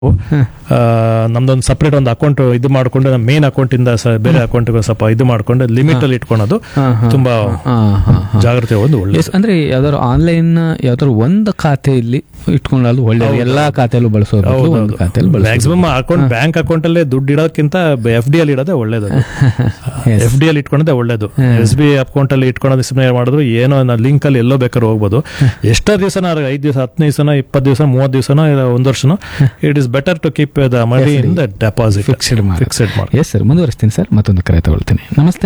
ಆ, ನಮ್ದೊಂದು ಸಪ್ರೇಟ್ ಒಂದು ಅಕೌಂಟ್ ಇದು ಮಾಡ್ಕೊಂಡು ನಮ್ಮ ಮೇನ್ ಅಕೌಂಟ್ ಇಂದ ಸ- ಬೇರೆ ಅಕೌಂಟ್ ಸ್ವಲ್ಪ ಇದು ಮಾಡ್ಕೊಂಡು ಲಿಮಿಟ್ ಅಲ್ಲಿ ಇಟ್ಕೊಳೋದು ಹಾ, ಹಾ. ತುಂಬಾ ಹಾ, ಹಾ, ಹಾ. ಜಾಗ್ರತೆ ಒಂದು ಒಳ್ಳೆ ಎಸ್ ಅಂದ್ರೆ ಯಾವ್ದಾದ್ರು ಆನ್ಲೈನ್ ಯಾವ್ದಾದ್ರು ಒಂದು ಖಾತೆಯಲ್ಲಿ ಇಟ್ಕೊಂಡಾಲು ಒಳ್ಳೇದು ಎಲ್ಲಾ ಖಾತೆಯಲ್ಲೂ ಬಳಸೋ ಬದಲು ಒಂದು ಖಾತೆಯಲ್ಲಿ ಬಳಸೋದು ಮ್ಯಾಕ್ಸಿಮಮ್ ಅಕೌಂಟ್ ಬ್ಯಾಂಕ್ ಅಕೌಂಟ್ ಅಲ್ಲೇ ದುಡ್ಡು ಇಡೋಕ್ಕಿಂತ ಎಫ್ ಡಿ ಅಲ್ಲಿ ಇಡೋದೇ ಒಳ್ಳೇದು Yes. ಎಫ್ ಡಿ ಅಲ್ಲಿ ಇಟ್ಕೊಂಡದೇ ಒಳ್ಳೇದು ಎಸ್ ಬಿ ಅಕೌಂಟ್ ಅಲ್ಲಿ ಇಟ್ಕೊಳ್ಳೋದು ಸುಮ್ಮನೆ ಮಾಡಿದ್ರು ಏನೋ ಲಿಂಕ್ ಅಲ್ಲಿ ಎಲ್ಲೋ ಬೇಕಾದ್ರೂ ಹೋಗ್ಬೋದು ಎಷ್ಟೋ ದಿವಸನ ಐದು ದಿವಸ ಹತ್ತು ದಿವಸನ ಇಪ್ಪತ್ತು ದಿವಸ ಮೂವತ್ತು ದಿವಸನೋ ಇಲ್ಲ ಒಂದು ವರ್ಷನೋ it is better to keep the money in the deposit fixed ಮಾಡಿ ಫಿಕ್ಸೆಡ್ ಮಾಡಿ ಎಸ್ ಸರ್ ಮುಂದುವರಿಸ್ತೀನಿ ಸರ್ ಮತ್ತೊಂದು ಕರೆ ತಗೊಳ್ತೀನಿ ನಮಸ್ತೆ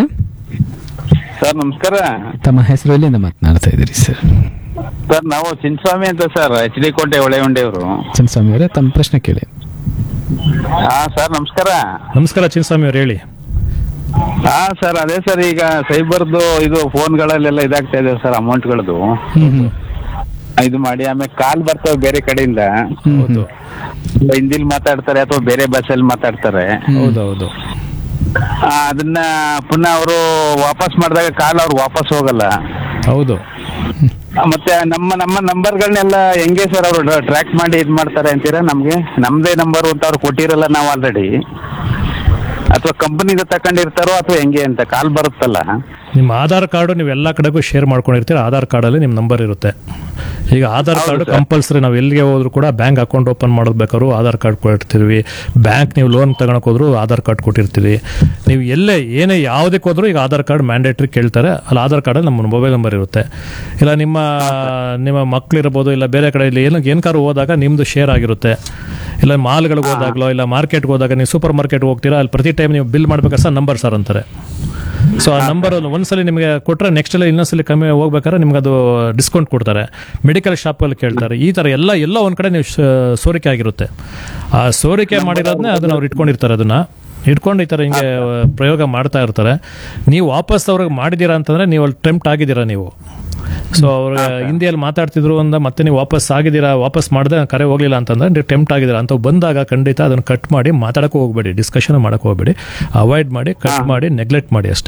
ಸರ್ ನಮಸ್ಕಾರ ತಮ್ಮ ಹೆಸರು ಎಲ್ಲಿಂದ ಮಾತನಾಡ್ತಾ ಇದ್ದೀರಿ ಸರ್ ಸರ್ ನಾವು ಚಿನ್ಸ್ವಾಮಿ ಅಂತ ಸರ್ ಎಚ್ ಡಿ ಕೋಟೆ ಹೊಳೆಯುಂಡೆಯವರು ಚಂದ್ರಸ್ವಾಮಿ ಅವರೇ ತಮ್ಮ ಪ್ರಶ್ನೆ ಕೇಳಿ ಹಾ ಸರ್ ನಮಸ್ಕಾರ ನಮಸ್ಕಾರ ಚಿನ್ನಸ್ವಾಮಿ ಅವ್ರು ಹೇಳಿ ಹಾ ಸರ್ ಅದೇ ಸರ್ ಈಗ ಸೈಬರ್ದು ಇದು ಫೋನ್ಗಳಲ್ಲೆಲ್ಲ ಇದಾಗ್ತಾ ಇದೆ ಸರ್ ಅಮೌಂಟ್ಗಳದು ಹ್ಮ್ ಹ್ಮ್. ಇದು ಮಾಡಿ ಆಮೇಲೆ ಕಾಲ್ ಬರ್ತವೆ ಬೇರೆ ಕಡೆಯಿಂದ ಹ್ಮ್ ಹೌದು ಹಿಂದಿಲ್ ಮಾತಾಡ್ತಾರೆ ಅಥವಾ ಬೇರೆ ಭಾಷೆಯಲ್ಲಿ ಮಾತಾಡ್ತಾರೆ ಹೌದೌದು ಆ, ಅದನ್ನ ಪುನಃ ಅವರು ವಾಪಸ್ ಮಾಡಿದಾಗ ಕಾಲ್ ಅವ್ರು ವಾಪಸ್ ಹೋಗಲ್ಲ ಹೌದು ಆ, ಮತ್ತೆ ನಮ್ಮ ನಮ್ಮ ನಂಬರ್ಗಳನ್ನೆಲ್ಲ ಹೆಂಗೆ ಸರ್ ಅವರು ಟ್ರ್ಯಾಕ್ ಮಾಡಿ ಇದು ಮಾಡ್ತಾರೆ ಅಂತೀರಾ ನಮಗೆ ನಮ್ದೇ ನಂಬರ್ ಅಂತ ಅವ್ರು ಕೊಟ್ಟಿರಲ್ಲ ನಾವು ಆಲ್ರೆಡಿ ಅಥವಾ ಕಂಪನಿದ ತಕೊಂಡಿರ್ತಾರೋ ಅಥವಾ ಹೆಂಗೆ ಅಂತ ಕಾಲ್ ಬರುತ್ತಲ್ಲ ನಿಮ್ಮ ಆಧಾರ್ ಕಾರ್ಡು ನೀವು ಎಲ್ಲ ಕಡೆಗೂ ಶೇರ್ ಮಾಡ್ಕೊಂಡಿರ್ತೀರ ಆಧಾರ್ ಕಾರ್ಡಲ್ಲಿ ನಿಮ್ಮ ನಂಬರ್ ಇರುತ್ತೆ ಈಗ ಆಧಾರ್ ಕಾರ್ಡ್ ಕಂಪಲ್ಸರಿ ನಾವು ಎಲ್ಲಿಗೆ ಹೋದ್ರು ಕೂಡ ಬ್ಯಾಂಕ್ ಅಕೌಂಟ್ ಓಪನ್ ಮಾಡೋದು ಬೇಕಾದ್ರೂ ಆಧಾರ್ ಕಾರ್ಡ್ ಕೊಟ್ಟಿರ್ತೀವಿ ಬ್ಯಾಂಕ್ ನೀವು ಲೋನ್ ತಗೊಳಕ್ ಹೋದ್ರು ಆಧಾರ್ ಕಾರ್ಡ್ ಕೊಟ್ಟಿರ್ತೀವಿ ನೀವು ಎಲ್ಲೇ ಏನೇ ಯಾವುದಕ್ಕೆ ಹೋದ್ರು ಈಗ ಆಧಾರ್ ಕಾರ್ಡ್ ಮ್ಯಾಂಡೇಟ್ರಿ ಕೇಳ್ತಾರೆ ಅಲ್ಲಿ ಆಧಾರ್ ಕಾರ್ಡಲ್ಲಿ ನಮ್ಮ ಮೊಬೈಲ್ ನಂಬರ್ ಇರುತ್ತೆ ಇಲ್ಲ ನಿಮ್ಮ ನಿಮ್ಮ ಮಕ್ಳಿರ್ಬೋದು ಇಲ್ಲ ಬೇರೆ ಕಡೆ ಇಲ್ಲಿ ಏನು ಏನಕ್ಕಾದ್ರು ಹೋದಾಗ ನಿಮ್ಮದು ಶೇರ್ ಆಗಿರುತ್ತೆ ಇಲ್ಲ ಮಾಲ್ಗಳಿಗೆ ಹೋದಾಗಲೋ ಇಲ್ಲ ಮಾರ್ಕೆಟ್ಗೆ ಹೋದಾಗ ನೀವು ಸೂಪರ್ ಮಾರ್ಕೆಟ್ಗೆ ಹೋಗ್ತೀರಾ ಅಲ್ಲಿ ಪ್ರತಿ ಟೈಮ್ ನೀವು ಬಿಲ್ ಮಾಡ್ಬೇಕಾದ್ರೆ ಸರ್ ನಂಬರ್ ಸರ್ ಅಂತಾರೆ ಸೊ ಆ ನಂಬರ್ ಒಂದ್ಸಲಿ ನಿಮಗೆ ಕೊಟ್ಟರೆ ನೆಕ್ಸ್ಟ್ ಎಲ್ಲ ಇನ್ನೊಂದ್ಸಲಿ ಕಮ್ಮಿ ಹೋಗ್ಬೇಕಾದ್ರೆ ನಿಮ್ಗೆ ಅದು ಡಿಸ್ಕೌಂಟ್ ಕೊಡ್ತಾರೆ ಮೆಡಿಕಲ್ ಶಾಪಲ್ಲಿ ಕೇಳ್ತಾರೆ ಈ ಥರ ಎಲ್ಲ ಎಲ್ಲ ಒಂದು ಕಡೆ ನೀವು ಶ- ಸೋರಿಕೆ ಆಗಿರುತ್ತೆ ಆ ಸೋರಿಕೆ ಮಾಡಿರೋದನ್ನೇ ಅದನ್ನ ಅವ್ರು ಇಟ್ಕೊಂಡಿರ್ತಾರೆ ಅದನ್ನ ಇಟ್ಕೊಂಡು ಈ ಥರ ಹಿಂಗೆ ಪ್ರಯೋಗ ಮಾಡ್ತಾ ಇರ್ತಾರೆ ನೀವು ವಾಪಸ್ ಅವ್ರಿಗೆ ಮಾಡಿದ್ದೀರಾ ಅಂತಂದ್ರೆ ನೀವು ಅಲ್ಲಿ ಟೆಂಪ್ಟ್ ಆಗಿದ್ದೀರಾ ನೀವು ಸೊ ಅವ್ರ ಹಿಂದಿಯಲ್ಲಿ ಮಾತಾಡ್ತಿದ್ರು ಅಂದ ಮತ್ತೆ ನೀವು ವಾಪಸ್ ಆಗಿದ್ದೀರಾ ವಾಪಸ್ ಮಾಡಿದೆ ಕರೆ ಹೋಗ್ಲಿಲ್ಲ ಅಂತಂದ್ರೆ ನೀವು ಟೆಂಪ್ಟ್ ಆಗಿದ್ದೀರಾ ಅಂತ ಬಂದಾಗ ಖಂಡಿತ ಅದನ್ನು ಕಟ್ ಮಾಡಿ ಮಾತಾಡಕ್ಕೆ ಹೋಗ್ಬೇಡಿ ಡಿಸ್ಕಷನ್ ಮಾಡಕ್ಕೆ ಹೋಗ್ಬೇಡಿ ಅವಾಯ್ಡ್ ಮಾಡಿ ಕಟ್ ಮಾಡಿ ನೆಗ್ಲೆಕ್ಟ್ ಮಾಡಿ ಅಷ್ಟೇ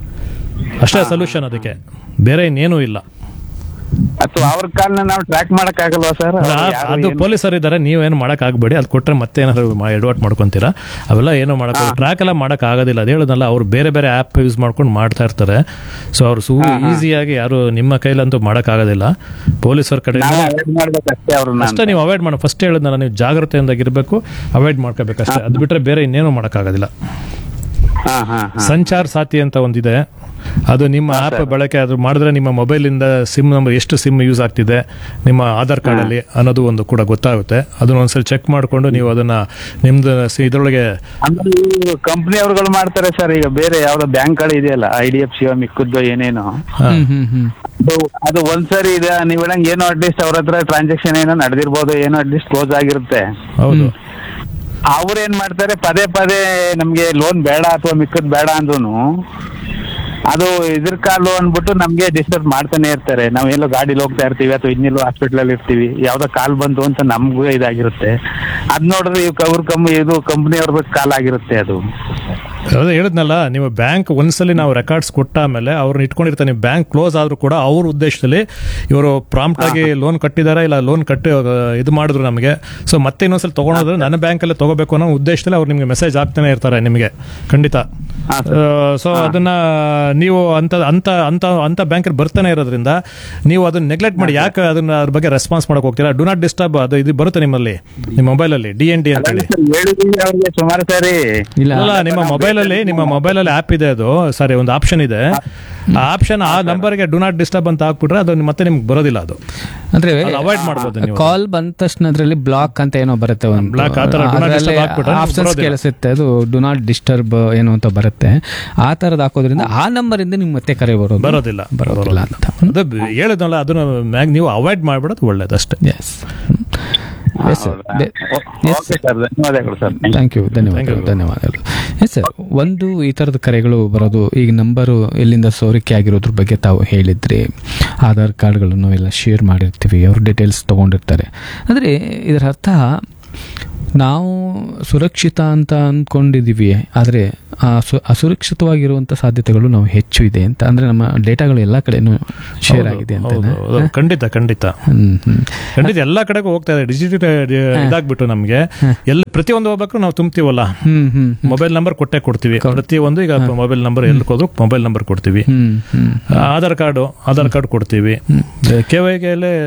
ಅಷ್ಟೇ ಸೊಲ್ಯೂಷನ್ ಅದಕ್ಕೆ ಬೇರೆ ಇನ್ನೇನೂ ಇಲ್ಲ ಅಥವಾ ಅವ್ರ ಕಾಲ್ನ ನಾವು ಟ್ರ್ಯಾಕ್ ಮಾಡಕ್ ಆಗಲ್ವಾ ಸರ್ ಆ- ಅದು ಪೊಲೀಸರು ಇದ್ದಾರೆ ನೀವೇನು ಮಾಡಕ್ ಆಗ್ಬೇಡಿ ಅದು ಕೊಟ್ಟರೆ ಮತ್ತೆ ಏನಾದ್ರು ಎಡವಟ್ ಮಾಡ್ಕೊಂತೀರಾ ಅವೆಲ್ಲ ಏನೂ ಮಾಡಕ್ ಟ್ರ್ಯಾಕ್ ಎಲ್ಲ ಮಾಡಕ್ ಆಗೋದಿಲ್ಲ ಅದು ಹೇಳೋದಲ್ಲ ಅವ್ರು ಬೇರೆ ಬೇರೆ ಆ್ಯಪ್ ಯೂಸ್ ಮಾಡ್ಕೊಂಡು ಮಾಡ್ತಾ ಇರ್ತಾರೆ ಸೊ ಅವ್ರು ಸೂ ಈಸಿಯಾಗಿ ಯಾರು ನಿಮ್ಮ ಕೈಲಂತೂ ಮಾಡಕ್ ಆಗೋದಿಲ್ಲ ಪೊಲೀಸರ ಕಡೆಯಿಂದ ಮಾಡ್ಬೇಕಷ್ಟೇ ಅವ್ರನ್ನ ಅಷ್ಟೇ ನೀವು ಅವಾಯ್ಡ್ ಮಾಡಿ ಫಸ್ಟ್ ಹೇಳಿದ್ನಲ್ಲ ನೀವು ಜಾಗ್ರತೆಯಿಂದಾಗಿರ್ಬೇಕು ಅವಾಯ್ಡ್ ಮಾಡ್ಕೋಬೇಕು ಅಷ್ಟೇ ಅದು ಬಿಟ್ರೆ ಬೇರೆ ಇನ್ನೇನು ಮಾಡೋಕ್ಕಾಗೋದಿಲ್ಲ ಹಾ ಹಾ ಹಾ ಸಂಚಾರ್ ಸಾಥಿ ಅಂತ ಒಂದಿದೆ ಅದು ನಿಮ್ಮ ಆ್ಯಪ್ ಬಳಕೆ ಅದು ಮಾಡಿದ್ರೆ ನಿಮ್ಮ ಮೊಬೈಲಿಂದ ಸಿಮ್ ನಂಬರ್ ಎಷ್ಟು ಸಿಮ್ ಯೂಸ್ ಆಗ್ತಿದೆ ನಿಮ್ಮ ಆಧಾರ್ ಕಾರ್ಡಲ್ಲಿ ಅನ್ನೋದು ಒಂದು ಕೂಡ ಗೊತ್ತಾಗುತ್ತೆ ಅದನ್ನ ಒಂದ್ಸಲ ಚೆಕ್ ಮಾಡಿಕೊಂಡು ನೀವು ಅದನ್ನ ನಿಮ್ದು ಸಿ- ಇದ್ರೊಳಗೆ ಅಂದ್ರೆ ಕಂಪ್ನಿ ಅವ್ರುಗಳು ಮಾಡ್ತಾರೆ ಸರ್ ಈಗ ಬೇರೆ ಯಾವ್ದೋ ಬ್ಯಾಂಕ್ ಗಳು ಇದೆಯಲ್ಲ ಐ ಡಿ ಎಫ್ ಸಿ ಮಿಕ್ಕದ್ದು ಏನೇನೋ ಹಾ, ಹ್ಮ್ ಹ್ಮ್ ಹ್ಮ್ ಅದು ಅದು ಒಂದ್ಸರಿ ಇದೆ ನೀವು ಹೇಳಂಗ್ ಏನೋ ಅಟ್ಲೀಸ್ಟ್ ಅವ್ರ ಹತ್ರ ಟ್ರಾನ್ಸಾಕ್ಷನ್ ಏನೋ ನಡೆದಿರ್ಬೋದು ಏನೋ ಅಟ್ಲೀಸ್ಟ್ ಕ್ಲೋಸ್ ಆಗಿರುತ್ತೆ ಹೌದು ಅವ್ರು ಏನ್ ಮಾಡ್ತಾರೆ ಪದೇ ಪದೇ ನಮ್ಗೆ ಲೋನ್ ಬೇಡ ಅಥವಾ ಮಿಕ್ಕದ್ ಬೇಡ ಅಂದ್ರೂ ಅದು ಇದ್ರ ಕಾಲು ಅಂದ್ಬಿಟ್ಟು ನಮ್ಗೆ ಡಿಸ್ಟರ್ಬ್ ಮಾಡ್ತಾನೆ ಇರ್ತಾರೆ ನಾವ್ ಎಲ್ಲೋ ಗಾಡಿಲಿ ಹೋಗ್ತಾ ಇರ್ತೀವಿ ಅಥವಾ ಇನ್ನೆಲ್ಲೋ ಹಾಸ್ಪಿಟಲ್ ಅಲ್ಲಿ ಇರ್ತೀವಿ ಯಾವ್ದೋ ಕಾಲ್ ಬಂತು ಅಂತ ನಮ್ಗೂ ಇದಾಗಿರುತ್ತೆ ಅದ್ ನೋಡಿದ್ರೆ ಇವ್ ಅವ್ರ ಕಮ್ ಇದು ಕಂಪ್ನಿ ಅವ್ರದ್ದು ಕಾಲ್ ಆಗಿರುತ್ತೆ ಅದು ಅದೇ ಹೇಳಿದ್ನಲ್ಲ ನೀವು ಬ್ಯಾಂಕ್ ಒಂದ್ಸಲಿ ನಾವು ರೆಕಾರ್ಡ್ಸ್ ಕೊಟ್ಟ ಮೇಲೆ ಅವ್ರನ್ನ ಇಟ್ಕೊಂಡಿರ್ತಾರೆ ನೀವು ಬ್ಯಾಂಕ್ ಕ್ಲೋಸ್ ಆದ್ರೂ ಕೂಡ ಅವ್ರ ಉದ್ದೇಶದಲ್ಲಿ ಇವರು ಪ್ರಾಂಪ್ಟ್ ಆಗಿ ಲೋನ್ ಕಟ್ಟಿದಾರ ಇಲ್ಲ ಲೋನ್ ಕಟ್ಟಿ ಆ, ಇದು ಮಾಡಿದ್ರು ನಮಗೆ ಸೊ ಮತ್ತೆ ಇನ್ನೊಂದ್ಸಲಿ ತಗೊಂಡ್ರೆ ನನ್ನ ಬ್ಯಾಂಕಲ್ಲೇ ತಗೋಬೇಕು ಅನ್ನೋ ಉದ್ದೇಶದಲ್ಲಿ ಅವ್ರು ನಿಮಗೆ ಮೆಸೇಜ್ ಆಗ್ತಾನೆ ಇರ್ತಾರೆ ನಿಮಗೆ ಖಂಡಿತ ಹಾ, ಸೊ ಅದನ್ನ ನೀವು ಅಂತ ಅಂತ ಅಂತ ಅಂತ ಬ್ಯಾಂಕಲ್ಲಿ ಬರ್ತಾನೆ ಇರೋದ್ರಿಂದ ನೀವು ಅದನ್ನ ನೆಗ್ಲೆಕ್ಟ್ ಮಾಡಿ ಯಾಕೆ ಅದನ್ನ ಅದ್ರ ಬಗ್ಗೆ ರೆಸ್ಪಾನ್ಸ್ ಮಾಡಕ್ ಹೋಗ್ತೀರಾ ಡು ನಾಟ್ ಡಿಸ್ಟರ್ಬ್ ಅದು ಇದು ಬರುತ್ತೆ ನಿಮ್ಮಲ್ಲಿ ನಿಮ್ಮ ಮೊಬೈಲಲ್ಲಿ ಡಿ ಎನ್ ಡಿ ಅಂತ ಹೇಳಿ ಹೇಳಿದೀವಿ ಅವ್ರಿಗೆ ಸುಮಾರು ಸಾರಿ ಇಲ್ಲ ಅಲ್ಲ ನಿಮ್ಮ ಮೊಬೈಲ್ ಅಲ್ಲಿ ನಿಮ್ಮ ಮೊಬೈಲ್ ಅಲ್ಲಿ ಆಪ್ ಇದೆ ಅದು ಸಾರಿ ಒಂದು ಆಪ್ಷನ್ ಇದೆ ಆ ಆಪ್ಷನ್ ಆ ನಂಬರ್ಗೆ ಡು ನಾಟ್ ಡಿಸ್ಟರ್ಬ್ ಅಂತ ಹಾಕ್ಬಿಟ್ರೆ ಅದು ಮತ್ತೆ ನಿಮ್ಗೆ ಬರೋದಿಲ್ಲ ಅದು ಅಂದ್ರೆ ಅವಾಯ್ಡ್ ಮಾಡ್ಬೋದು ನೀವು ಕಾಲ್ ಬಂದ ತಕ್ಷಣ ಅದ್ರಲ್ಲಿ ಬ್ಲಾಕ್ ಅಂತ ಏನೋ ಬರುತ್ತೆ ಒಂದು Block ಆ ಥರ do not disturb ಹಾಕ್ಬಿಟ್ರೆ ನಿಮ್ಗೆ ಆಪ್ಷನ್ಸ್ ಬರೋದಿಲ್ಲ. ಕೇಳಿಸುತ್ತೆ ಅದು ಡು ನಾಟ್ ಡಿಸ್ಟರ್ಬ್ ಏನು ಅಂತ ಬರುತ್ತೆ ಆ ತರದ್ ಹಾಕೋದ್ರಿಂದ ಆ ನಂಬರ್ ಇಂದ ನಿಮ್ಗೆ ಮತ್ತೆ ಕರೆ ಬರೋದು ಬರೋದಿಲ್ಲ ಬರೋದಿಲ್ಲ ಅಂತ ಅದು ಹೇಳಿದ್ನಲ್ಲ ಅದನ್ನ ಮ್ಯಾಗ್ ನೀವು ಅವಾಯ್ಡ್ ಮಾಡ್ಬಿಡೋದು ಒಳ್ಳೇದು ಅಷ್ಟೇ yes yes sir okay sir ಧನ್ಯವಾದಗಳು ಸರ್ ಥ್ಯಾಂಕ್ ಯು ಧನ್ಯವಾದಗಳು ಧನ್ಯವಾದಗಳು ಎಸ್ ಸರ್ ಒಂದು ಈ ಥರದ ಕರೆಗಳು ಬರೋದು ಈಗ ನಂಬರು ಎಲ್ಲಿಂದ ಸೋರಿಕೆ ಆಗಿರೋದ್ರ ಬಗ್ಗೆ ತಾವು ಹೇಳಿದ್ರಿ ಆಧಾರ್ ಕಾರ್ಡ್ಗಳನ್ನು ಎಲ್ಲ ಶೇರ್ ಮಾಡಿರ್ತೀವಿ ಅವ್ರ ಡೀಟೇಲ್ಸ್ ತೊಗೊಂಡಿರ್ತಾರೆ ಅಂದರೆ ಇದರ ಅರ್ಥ ನಾವು ಸುರಕ್ಷಿತ ಅಂತ ಅಂದ್ಕೊಂಡಿದ್ದೀವಿ ಆದರೆ ಆ ಸು ಅಸುರಕ್ಷಿತವಾಗಿರುವಂಥ ಸಾಧ್ಯತೆಗಳು ನಾವು ಹೆಚ್ಚು ಇದೆ ಅಂತ ಅಂದರೆ ನಮ್ಮ ಡೇಟಾಗಳು ಎಲ್ಲ ಕಡೆನೂ ಶೇರ್ ಆಗಿದೆ ಅಂತ ಹೌದು, ಹೌದು. ಖಂಡಿತ ಖಂಡಿತ ಹ್ಮ್ ಹ್ಮ್ ಖಂಡಿತ ಎಲ್ಲಾ ಕಡೆಗೂ ಹೋಗ್ತಾ ಇದೆ ಡಿಜಿಟಲ್ ಇದಾಗ್ಬಿಟ್ಟು ನಮ್ಗೆ ಎಲ್ಲಿ ಪ್ರತಿಯೊಂದು ಹೋಗ್ಬೇಕು ನಾವು ತುಂಬ್ತೀವಲ್ಲ ಹ್ಮ್ ಹ್ಮ್ ಮೊಬೈಲ್ ನಂಬರ್ ಕೊಟ್ಟೆ ಕೊಡ್ತೀವಿ ಪ್ರತಿಯೊಂದು ಈಗ ಮೊಬೈಲ್ ನಂಬರ್ ಎಲ್ಲಿ ಹೋದ್ರು ಮೊಬೈಲ್ ನಂಬರ್ ಕೊಡ್ತೀವಿ ಹ್ಮ್ ಹ್ಮ್ ಆಧಾರ್ ಕಾರ್ಡು ಆಧಾರ್ ಕಾರ್ಡ್ ಕೊಡ್ತೀವಿ ಕೆ ವೈ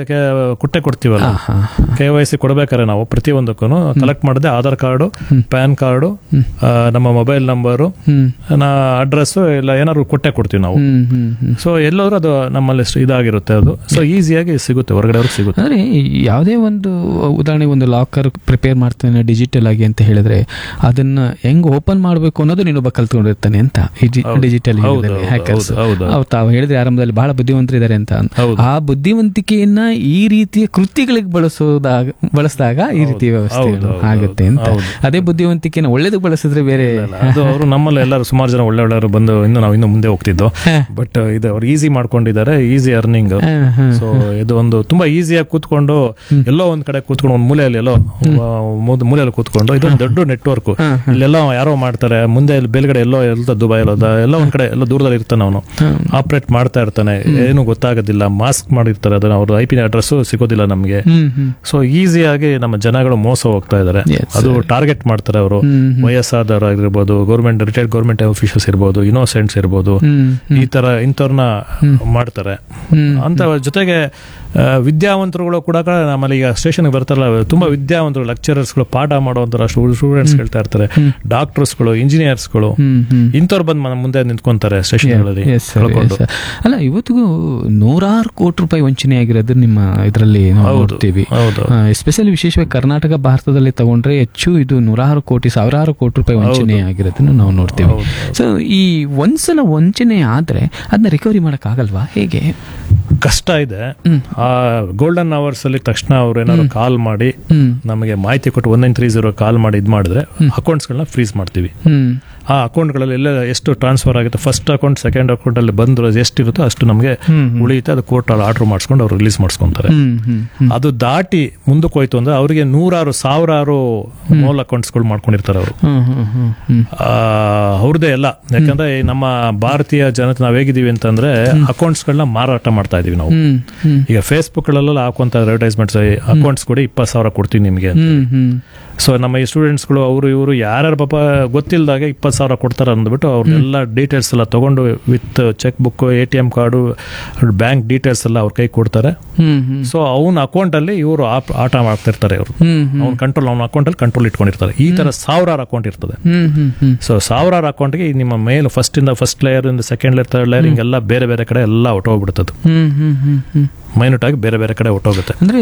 ಕೊಟ್ಟೆ ಕೊಡ್ತೀವಲ್ಲ ಹಾ ಕೆ ವೈ ಸಿ ಕೊಡ್ಬೇಕಾದ್ರೆ ನಾವು ಪ್ರತಿಯೊಂದಕ್ಕೂ ಕಲೆಕ್ಟ್ ಮಾಡದೆ ಆಧಾರ್ ಕಾರ್ಡು ಪ್ಯಾನ್ ಕಾರ್ಡು ಆ, ನಮ್ಮ ಮೊಬೈಲ್ ನಂಬರು ಹ್ಮ್ ನಾ ಅಡ್ರೆಸ್ಸು ಇಲ್ಲ ಏನಾದ್ರು ಕೊಟ್ಟೆ ಕೊಡ್ತೀವಿ ನಾವು ಹ್ಮ್ ಹ್ಮ್ ಹ್ಮ್ ಸೊ ಎಲ್ಲೋದ್ರೂ ಅದು ನಮ್ಮಲ್ಲಿ ಸ್- ಇದಾಗಿರುತ್ತೆ ಅದು ಸೊ ಈಸಿಯಾಗಿ ಸಿಗುತ್ತೆ ಹೊರಗಡೆ ಅವ್ರಿಗೆ ಸಿಗುತ್ತೆ ಅಂದರೆ ಯಾವುದೇ ಒಂದು ಉದಾಹರಣೆಗೆ ಒಂದು ಲಾಕರ್ ಪ್ರಿಪೇರ್ ಮಾಡ್ತಾನೆ ಡಿಜಿಟಲ್ ಆಗಿ ಅಂತ ಹೇಳಿದ್ರೆ ಅದನ್ನ ಹೆಂಗ್ ಓಪನ್ ಮಾಡಬೇಕು ಅನ್ನೋದು ನೀನೊಬ್ಬ ಕಲ್ತ್ಕೊಂಡಿರ್ತಾನೆ ಅಂತ ಡಿಜಿಟಲ್ ಹೌದು, ಹೌದು, ಹ್ಯಾಕರ್ಸ್ ಹೌದು, ಹೌದು. ಅವ್ರು ತಾವು ಹೇಳಿದ್ರೆ ಆರಂಭದಲ್ಲಿ ಬಹಳ ಬುದ್ಧಿವಂತರಿದ್ದಾರೆ ಅಂತ ಹೌದು. ಆ ಬುದ್ಧಿವಂತಿಕೆಯನ್ನ ಈ ರೀತಿಯ ಕೃತ್ಯಗಳಿಗೆ ಬಳಸೋದಾಗ ಬಳಸಿದಾಗ ಈ ರೀತಿಯ ವ್ಯವಸ್ಥೆಗಳು ಹೌದು, ಆಗುತ್ತೆ ಅಂತ ಹೌದು. ಅದೇ ಬುದ್ಧಿವಂತಿಕೆನ ಒಳ್ಳೇದಕ್ಕೆ ಬಳಸಿದ್ರೆ ಬೇರೆ ಅದು ಅವರು ನಮ್ಮಲ್ಲಿ ಎಲ್ಲರೂ ಸುಮಾರು ಜನ ಒಳ್ಳೆ ಒಳ್ಳೆಯವರು ಬಂದು ಇನ್ನು ನಾವು ಇನ್ನು ಮುಂದೆ ಹೋಗ್ತಿದ್ದು ಬಟ್ ಇದು ಅವ್ರು ಈಸಿ ಮಾಡ್ಕೊಂಡಿದ್ದಾರೆ ಈಸಿ ಅರ್ನಿಂಗ್ ಹ, ಹ. ಸೊ ಇದು ಒಂದು ತುಂಬಾ ಈಸಿಯಾಗಿ ಕೂತ್ಕೊಂಡು ಎಲ್ಲೋ ಒಂದ್ ಕಡೆ ಕೂತ್ಕೊಂಡು ಒಂದ್ ಮೂಲೆಯಲ್ಲಿ ಎಲ್ಲೋ ಆ, ಮೂದ್- ಮೂಲೆಯಲ್ಲಿ ಕೂತ್ಕೊಂಡು ಇದೊಂದು ದೊಡ್ಡ ನೆಟ್ವರ್ಕ್ ಇಲ್ಲೆಲ್ಲೋ ಯಾರೋ ಮಾಡ್ತಾರೆ ಮುಂದೆ ಇಲ್ಲಿ ಬೇಲ್ಗಡೆ ಎಲ್ಲೋ ಎಲ್ಲ ದುಬೈ ಎಲ್ಲೋ ದ- ಎಲ್ಲೋ ಒಂದ್ ಕಡೆ ಎಲ್ಲೋ ದೂರದಲ್ಲಿ ಇರ್ತಾನೆ ಅವನು ಆಪರೇಟ್ ಮಾಡ್ತಾ ಇರ್ತಾನೆ ಏನು ಗೊತ್ತಾಗೋದಿಲ್ಲ ಮಾಸ್ಕ್ ಮಾಡಿರ್ತಾರೆ ಅದನ್ನ ಅವ್ರ ಐ ಪಿ ಅಡ್ರೆಸ್ ಸಿಗೋದಿಲ್ಲ ನಮಗೆ ಹ್ಮ್ ಹ್ಮ್ ಸೊ ಈಸಿಯಾಗಿ ನಮ್ಮ ಜನಗಳು ಮೋಸ ಹೋಗ್ತಾ ಇದ್ದಾರೆ Yes, ಅದು ಟಾರ್ಗೆಟ್ ಮಾಡ್ತಾರೆ ಅವರು ವಯಸ್ಸಾದವರಾಗಿರ್ಬೋದು ಗೌರ್ಮೆಂಟ್ ರಿಟೈರ್ಡ್ ಗೌರ್ಮೆಂಟ್ ಆಫೀಸರ್ಸ್ ಇರ್ಬೋದು ಇನ್ನೋಸೆಂಟ್ಸ್ ಇರ್ಬೋದು ಹ್ಮ್ ಈ ತರ ಇಂಥವ್ರನ್ನ ಮಾಡ್ತಾರೆ ಅಂತ ಜೊತೆಗೆ ಆ, ವಿದ್ಯಾವಂತರುಗಳು ಕೂಡ ನಮ್ಮಲ್ಲಿ ಈಗ ಸ್ಟೇಷನ್ಗೆ ಬರ್ತಾರಲ್ಲ ತುಂಬಾ ವಿದ್ಯಾವಂತರು ಲೆಕ್ಚರರ್ಸ್ಗಳು ಪಾಠ ಮಾಡುವಂತರ ಸ್ಟೂಡೆಂಟ್ಸ್ ಹೇಳ್ತಾ ಇರ್ತಾರೆ ಡಾಕ್ಟರ್ಸ್ಗಳು ಇಂಜಿನಿಯರ್ಸ್ಗಳು ಹ್ಮ್ ಹ್ಮ್ ಇಂಥವ್ರು ಬಂದು ನಮ್ಮ ಮುಂದೆ ನಿಂತ್ಕೊಂತಾರೆ ಸ್ಟೇಷನ್ಗಳಲ್ಲಿ Yes, sir, yes, sir. ಅಲ್ಲ ಇವತ್ತಿಗೂ ನೂರಾರು ಕೋಟಿ ರೂಪಾಯಿ ವಂಚನೆ ಆಗಿರೋದು ನಿಮ್ಮ ಇದರಲ್ಲಿ ನಾವು ಹೌದು, ನೋಡ್ತೀವಿ ಹೌದು. ಎಸ್ಪೆಷಲಿ ವಿಶೇಷವಾಗಿ ಕರ್ನಾಟಕ ಭಾರತದಲ್ಲಿ ತಗೊಂಡ್ರೆ ಹೆಚ್ಚು ಇದು ನೂರಾರು ಕೋಟಿ ಸಾವಿರಾರು ಕೋಟಿ ರೂಪಾಯಿ ವಂಚನೆ ಆಗಿರೋದನ್ನು ನಾವು ನೋಡ್ತೀವಿ ಸೊ ಈ ಒಂದ್ಸಲ ವಂಚನೆ ಆದ್ರೆ ಅದನ್ನ ರಿಕವರಿ ಮಾಡಕ್ ಆಗಲ್ವಾ ಹೇಗೆ ಕಷ್ಟ ಇದೆ ಆ ಗೋಲ್ಡನ್ ಅವರ್ಸ್ ಅಲ್ಲಿ ತಕ್ಷಣ ಅವ್ರು ಏನಾದ್ರು ಕಾಲ್ ಮಾಡಿ ಹ್ಮ್ ನಮಗೆ ಮಾಹಿತಿ ಕೊಟ್ಟು one nine three zero call ಮಾಡಿ ಇದು ಮಾಡಿದ್ರೆ ಅಕೌಂಟ್ಸ್ಗಳನ್ನ ಫ್ರೀಸ್ ಮಾಡ್ತೀವಿ ಹ್ಮ್ ಆ ಅಕೌಂಟ್ಗಳಲ್ಲಿ ಎಲ್ಲ ಎಷ್ಟು ಟ್ರಾನ್ಸ್ಫರ್ ಆಗುತ್ತೆ ಫಸ್ಟ್ ಅಕೌಂಟ್ ಸೆಕೆಂಡ್ ಅಕೌಂಟ್ ಅಲ್ಲಿ ಬಂದ್ರು ಎಷ್ಟಿರುತ್ತೋ ಅಷ್ಟು ನಮಗೆ ಉಳಿಯುತ್ತೆ ಅದು ಕೋರ್ಟ್ ಅಲ್ಲಿ ಆರ್ಡರ್ ಮಾಡಿಸ್ಕೊಂಡು ಅವ್ರು ರಿಲೀಸ್ ಮಾಡಿಸ್ಕೊಂತಾರೆ ಹ್ಮ್ ಹ್ಮ್ ಹ್ಮ್ ಅದು ದಾಟಿ ಮುಂದಕ್ಕೆ ಹೋಯ್ತು ಅಂದ್ರೆ ಅವರಿಗೆ ನೂರಾರು ಸಾವಿರಾರು ಮೋಲ್ ಅಕೌಂಟ್ಸ್ಗಳು ಮಾಡ್ಕೊಂಡಿರ್ತಾರೆ ಅವರು ಹ್ಮ್ ಹ್ಮ್ ಹ್ಮ್ ಹ್ಮ್ ಅವ್ರದ್ದೇ ಎಲ್ಲ ಯಾಕಂದ್ರೆ ಈ ನಮ್ಮ ಭಾರತೀಯ ಜನತೆ ನಾವ್ ಹೇಗಿದೀವಿ ಅಂತಂದ್ರೆ ಅಕೌಂಟ್ಸ್ಗಳನ್ನ ಮಾರಾಟ ಮಾಡ್ತಾ ಇದೀವಿ ನಾವು ಹ್ಮ್ ಹ್ಮ್ ಈಗ ಫೇಸ್ಬುಕ್ ಗಳಲ್ಲೆಲ್ಲ ಹಾಕುವಂತ ಅಡ್ವರ್ಟೈಸ್ಮೆಂಟ್ಸ್ ಅಕೌಂಟ್ಸ್ ಕೊಡಿ ಇಪ್ಪತ್ತು ಸಾವಿರ ಕೊಡ್ತೀನಿ ನಿಮಗೆ ಅಂತ ಹ್ಮ್ ಹ್ಮ್ ಸೊ ನಮ್ಮ ಈ ಸ್ಟೂಡೆಂಟ್ಸ್ಗಳು ಅವರು ಇವರು ಯಾರ್ಯಾರು ಪಾಪ ಗೊತ್ತಿಲ್ಲದಾಗ ಇಪ್ಪತ್ತು ಸಾವಿರ ಕೊಡ್ತಾರೆ ಅಂದ್ಬಿಟ್ಟು ಅವ್ರನ್ನೆಲ್ಲ ಡೀಟೇಲ್ಸ್ ಎಲ್ಲ ತಗೊಂಡು with cheque book A T M card bank details ಎಲ್ಲ ಅವ್ರ ಕೈ ಕೊಡ್ತಾರೆ ಹ್ಮ್ ಹ್ಮ್ ಸೊ ಅವನ ಅಕೌಂಟಲ್ಲಿ ಇವರು ಆಟ ಮಾಡ್ತಿರ್ತಾರೆ ಅವರು ಹ್ಮ್ ಹ್ಮ್ ಅವ್ನ ಕಂಟ್ರೋಲ್ ಅವ್ನ ಅಕೌಂಟಲ್ಲಿ ಕಂಟ್ರೋಲ್ ಇಟ್ಕೊಂಡಿರ್ತಾರೆ ಈ ತರ ಸಾವಿರಾರು ಅಕೌಂಟ್ ಇರ್ತದೆ ಹ್ಮ್ ಹ್ಮ್ ಹ್ಮ್ ಸೊ ಸಾವಿರಾರು ಅಕೌಂಟ್ಗೆ ನಿಮ್ಮ ಮೇಲ್ ಫಸ್ಟ್ ಇಂದ ಫಸ್ಟ್ ಲೇಯರ್ ಇಂದ ಸೆಕೆಂಡ್ ಲೇಯರ್ ಥರ್ಡ್ ಲೇಯರ್ ಹಿಂಗೆಲ್ಲ ಬೇರೆ ಬೇರೆ ಕಡೆ ಎಲ್ಲ ಹೊಟ್ಟೋಗ್ಬಿಡ್ತದೆ ಹ್ಮ್ ಹ್ಮ್ ಹ್ಮ್ ಹ್ಮ್ ಮೈನ್ಯೂಟ್ ಆಗಿ ಬೇರೆ ಬೇರೆ ಕಡೆ ಹೊಟ್ಟೋಗುತ್ತೆ ಅಂದ್ರೆ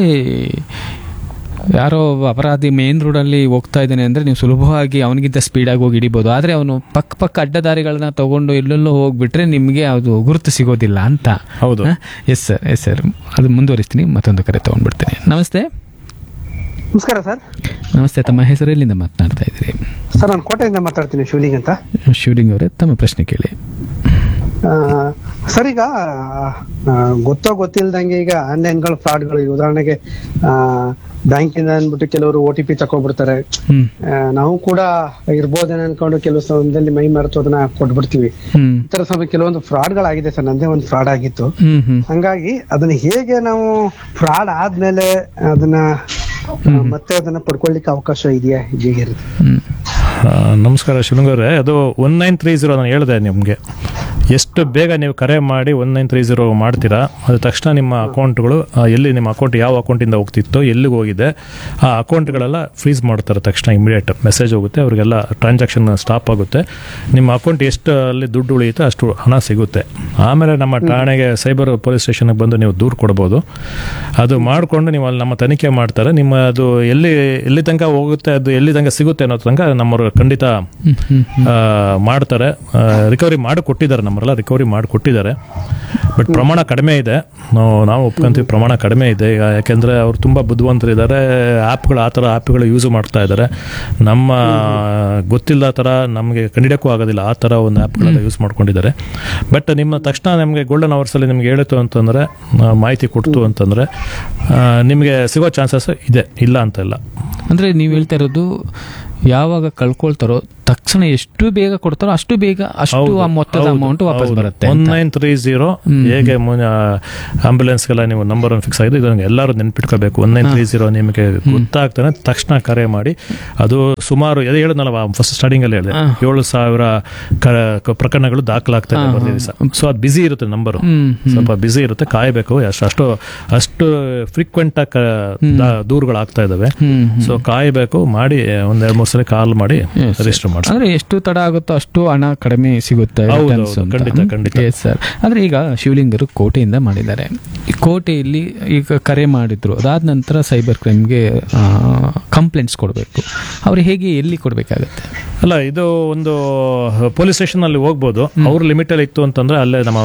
ಯಾರೋ ಒಬ್ಬ ಅಪರಾಧಿ ಮೇನ್ ರೋಡಲ್ಲಿ ಹೋಗ್ತಾ ಇದ್ದಾನೆ ಅಂದ್ರೆ ನೀವು ಸುಲಭವಾಗಿ ಅವನಿಗಿಂತ ಸ್ಪೀಡಾಗಿ ಹೋಗಿ ಹಿಡಿಬೋದು ಆದ್ರೆ ಅವನು ಪಕ್ಕ ಪಕ್ಕ ಅಡ್ಡದಾರಿಗಳನ್ನ ತಗೊಂಡು ಎಲ್ಲೆಲ್ಲೋ ಹೋಗ್ಬಿಟ್ರೆ ನಿಮಗೆ ಅದು ಗುರುತು ಸಿಗೋದಿಲ್ಲ ಅಂತ ಹೌದು ಎಸ್ ಸರ್ ಎಸ್ ಸರ್ ಅದು ಮುಂದುವರಿಸ್ತೀನಿ ಮತ್ತೊಂದು ಕರೆ ತಗೊಂಡ್ಬಿಡ್ತೀನಿ ನಮಸ್ತೆ ನಮಸ್ಕಾರ ಸರ್ ನಮಸ್ತೆ ತಮ್ಮ ಹೆಸರು ಎಲ್ಲಿಂದ ಮಾತನಾಡ್ತಾ ಇದ್ದೀರಿ ಸರ್ ನಾನು ಕೋಟೆಯಿಂದ ಮಾತಾಡ್ತೀನಿ ಶಿವಲಿಂಗ್ ಅಂತ ಶಿವಲಿಂಗ್ ಅವರೇ ತಮ್ಮ ಪ್ರಶ್ನೆ ಕೇಳಿ ಆ, ಸರ್ ಈಗ ಆ, ಗೊತ್ತೋ ಗೊತ್ತಿಲ್ದಂಗೆ ಈಗ ಆನ್ಲೈನ್ಗಳು ಫ್ರಾಡ್ಗಳು ಈಗ ಉದಾಹರಣೆಗೆ ಬ್ಯಾಂಕಿಂದ ಅಂದ್ಬಿಟ್ಟು ಕೆಲವರು ಒ ಟಿ ಪಿ ತಕೊಂಡ್ಬಿಡ್ತಾರೆ ಹ್ಮ್ ಆ, ನಾವು ಕೂಡ ಇರ್ಬೋದೇನೋ ಅನ್ಕೊಂಡು ಕೆಲವು ಸಮಯದಲ್ಲಿ ಮೈ ಮರೆತು ಅದನ್ನ ಕೊಟ್ಬಿಡ್ತೀವಿ ಹ್ಮ್ ಈ ತರ ಸಮಯ ಕೆಲವೊಂದು ಫ್ರಾಡ್ಗಳಾಗಿದೆ ಸರ್ ನಂದೇ ಒಂದು ಫ್ರಾಡ್ ಆಗಿತ್ತು ಹ್ಮ್ ಹ್ಮ್ ಹಂಗಾಗಿ ಅದನ್ನ ಹೇಗೆ ನಾವು ಫ್ರಾಡ್ ಆದ್ಮೇಲೆ ಅದನ್ನ ಆ, ಮತ್ತೆ ಅದನ್ನ ಪಡ್ಕೊಳ್ಳಿಕ್ಕೆ ಅವಕಾಶ ಇದೆಯಾ ಹೇಗಿರುತ್ತೆ ಹ್ಮ್ ಆ, ನಮಸ್ಕಾರ ಶಿವಲಿಂಗವ್ರೆ ಅದು ಒನ್ ನೈನ್ ತ್ರೀ ಜೀರೋ ನಾನು ಹೇಳಿದೆ ನಿಮಗೆ ಎಷ್ಟು ಬೇಗ ನೀವು ಕರೆ ಮಾಡಿ ಒನ್ ನೈನ್ ತ್ರೀ ಜೀರೋ ಮಾಡ್ತೀರಾ ಅದು ತಕ್ಷಣ ನಿಮ್ಮ ಅಕೌಂಟ್ಗಳು ಆ, ಎಲ್ಲಿ ನಿಮ್ಮ ಅಕೌಂಟ್ ಯಾವ ಅಕೌಂಟಿಂದ ಹೋಗ್ತಿತ್ತೋ ಎಲ್ಲಿಗೆ ಹೋಗಿದೆ ಆ ಅಕೌಂಟ್ಗಳೆಲ್ಲ ಫ್ರೀಸ್ ಮಾಡ್ತಾರೆ ತಕ್ಷಣ ಇಮಿಡಿಯೇಟ್ ಮೆಸೇಜ್ ಹೋಗುತ್ತೆ ಅವರಿಗೆಲ್ಲ ಟ್ರಾನ್ಸಾಕ್ಷನ್ ಸ್ಟಾಪ್ ಆಗುತ್ತೆ ನಿಮ್ಮ ಅಕೌಂಟ್ ಎಷ್ಟು ಅಲ್ಲಿ ದುಡ್ಡು ಉಳಿಯುತ್ತೆ ಅಷ್ಟು ಹಣ ಸಿಗುತ್ತೆ ಆಮೇಲೆ ನಮ್ಮ ಠಾಣೆಗೆ ಸೈಬರ್ ಪೊಲೀಸ್ ಸ್ಟೇಷನ್ಗೆ ಬಂದು ನೀವು ದೂರು ಕೊಡ್ಬೋದು ಅದು ಮಾಡಿಕೊಂಡು ನೀವು ಅಲ್ಲಿ ನಮ್ಮ ತನಿಖೆ ಮಾಡ್ತಾರೆ ನಿಮ್ಮ ಅದು ಎಲ್ಲಿ ಎಲ್ಲಿ ತನಕ ಹೋಗುತ್ತೆ ಅದು ಎಲ್ಲಿ ತನಕ ಸಿಗುತ್ತೆ ಅನ್ನೋ ತನಕ ನಮ್ಮವರು ಖಂಡಿತ ಆ, ಮಾಡ್ತಾರೆ ರಿಕವರಿ ಮಾಡಿ ಕೊಟ್ಟಿದ್ದಾರೆ ನಮ್ಮ ನಂಬರ್ ಎಲ್ಲ ರಿಕವರಿ ಮಾಡಿ ಕೊಟ್ಟಿದ್ದಾರೆ ಬಟ್ ಪ್ರಮಾಣ ಕಡಿಮೆ ಇದೆ ನಾವು ನಾವು ಒಪ್ಕೊಂತೀವಿ ಪ್ರಮಾಣ ಕಡಿಮೆ ಇದೆ ಈಗ ಯಾಕೆಂದರೆ ಅವ್ರು ತುಂಬ ಬುದ್ಧಿವಂತರಿದ್ದಾರೆ ಆ್ಯಪ್ಗಳು ಆ ಥರ ಆ್ಯಪ್ಗಳು ಯೂಸ್ ಮಾಡ್ತಾ ಇದ್ದಾರೆ ನಮ್ಮ ಗೊತ್ತಿಲ್ಲ ಥರ ನಮಗೆ ಕಂಡಿಡಕ್ಕೂ ಆಗೋದಿಲ್ಲ ಆ ಥರ ಒಂದು ಆ್ಯಪ್ಗಳೆಲ್ಲ ಯೂಸ್ ಮಾಡ್ಕೊಂಡಿದ್ದಾರೆ ಬಟ್ ನಿಮ್ಮ ತಕ್ಷಣ ನಮಗೆ ಗೋಲ್ಡನ್ ಅವರ್ಸಲ್ಲಿ ನಿಮ್ಗೆ ಹೇಳಿತು ಅಂತಂದರೆ ಮಾಹಿತಿ ಕೊಡ್ತು ಅಂತಂದರೆ ನಿಮಗೆ ಸಿಗೋ ಚಾನ್ಸಸ್ ಇದೆ ಇಲ್ಲ ಅಂತ ಇಲ್ಲ ಅಂದ್ರೆ ನೀವು ಹೇಳ್ತಾ ಇರೋದು ಯಾವಾಗ ಕಳ್ಕೊಳ್ತಾರೋ ತಕ್ಷಣ ಎಷ್ಟು ಬೇಗ ಕೊಡ್ತಾರೋ ಅಷ್ಟು ಬೇಗ ಅಷ್ಟು ಆ ಮೊತ್ತದ ಅಮೌಂಟ್ ವಾಪಸ್ ಬರುತ್ತೆ ಒನ್ ಅಂತ. ನೈನ್ ತ್ರೀ ಜೀರೋ ಹೇಗೆ ಆಂಬುಲೆನ್ಸ್ಗೆಲ್ಲ ನೀವು ನಂಬರ್ ಒನ್ ಫಿಕ್ಸ್ ಆಗಿದೆ ಇದನ್ನು ಎಲ್ಲರೂ ನೆನ್ಪಿಟ್ಕೋಬೇಕು ಒನ್ ನೈನ್ ತ್ರೀ ಜೀರೋ ನಿಮಗೆ ಗೊತ್ತಾಗ್ತಾನೆ ತಕ್ಷಣ ಕರೆ ಮಾಡಿ ಅದು ಸುಮಾರು ಎದೆ ಹೇಳಿದ್ನಲ್ಲ ಫಸ್ಟ್ ಸ್ಟಾರ್ಟಿಂಗ್ ಅಲ್ಲಿ ಹೇಳಿದೆ ಏಳು ಸಾವಿರ ಕ- ಕ- ಪ್ರಕರಣಗಳು ದಾಖಲಾಗ್ತಾ ಇದೆ ಪ್ರತಿ ದಿವಸ ಸೊ ಅದು ಬಿಸಿ ಇರುತ್ತೆ ನಂಬರು ಹ್ಮ್, ಸ್ವಲ್ಪ ಬಿಸಿ ಇರುತ್ತೆ ಕಾಯಬೇಕು ಅಷ್ಟು ಅಷ್ಟು ಅಷ್ಟು ಫ್ರೀಕ್ವೆಂಟ್ ಆಗಿ ದೂರುಗಳು ಆಗ್ತಾ ಇದಾವೆ ಹ್ಮ್, ಸೊ ಕಾಯಬೇಕು ಮಾಡಿ ಒಂದ್ ಎರಡ್ ಮೂರು ಸಲ ಕಾಲ್ ಮಾಡಿ Yes, ರಿಜಿಸ್ಟರ್ ಮಾಡಿ ಅಂದ್ರೆ ಎಷ್ಟು ತಡ ಆಗುತ್ತೋ ಅಷ್ಟು ಹಣ ಕಡಿಮೆ ಸಿಗುತ್ತೆ ಹೌದು, returns ಹೌದು, ಅಂತ. ಖಂಡಿತ, ಖಂಡಿತ. Yes, sir. ಅಂದ್ರೆ ಈಗ ಶಿವಲಿಂಗರು ಕೋಟೆಯಿಂದ ಮಾಡಿದ್ದಾರೆ ಈ ಕೋಟೆಯಲ್ಲಿ ಈಗ ಕರೆ ಮಾಡಿದ್ರು ಅದಾದ ನಂತರ ಸೈಬರ್ ಕ್ರೈಮ್ಗೆ ಕಂಪ್ಲೇಂಟ್ಸ್ ಕೊಡಬೇಕು ಅವ್ರು ಹೇಗೆ ಎಲ್ಲಿ ಕೊಡಬೇಕಾಗತ್ತೆ ಅಲ್ಲ ಇದು ಒಂದು ಪೊಲೀಸ್ ಸ್ಟೇಷನ್ ಅಲ್ಲಿ ಹೋಗ್ಬೋದು ಅವ್ರ ಲಿಮಿಟ್ ಅಲ್ಲಿ ಇತ್ತು ಅಂತಂದ್ರೆ ಅಲ್ಲೇ ನಮ್ಮ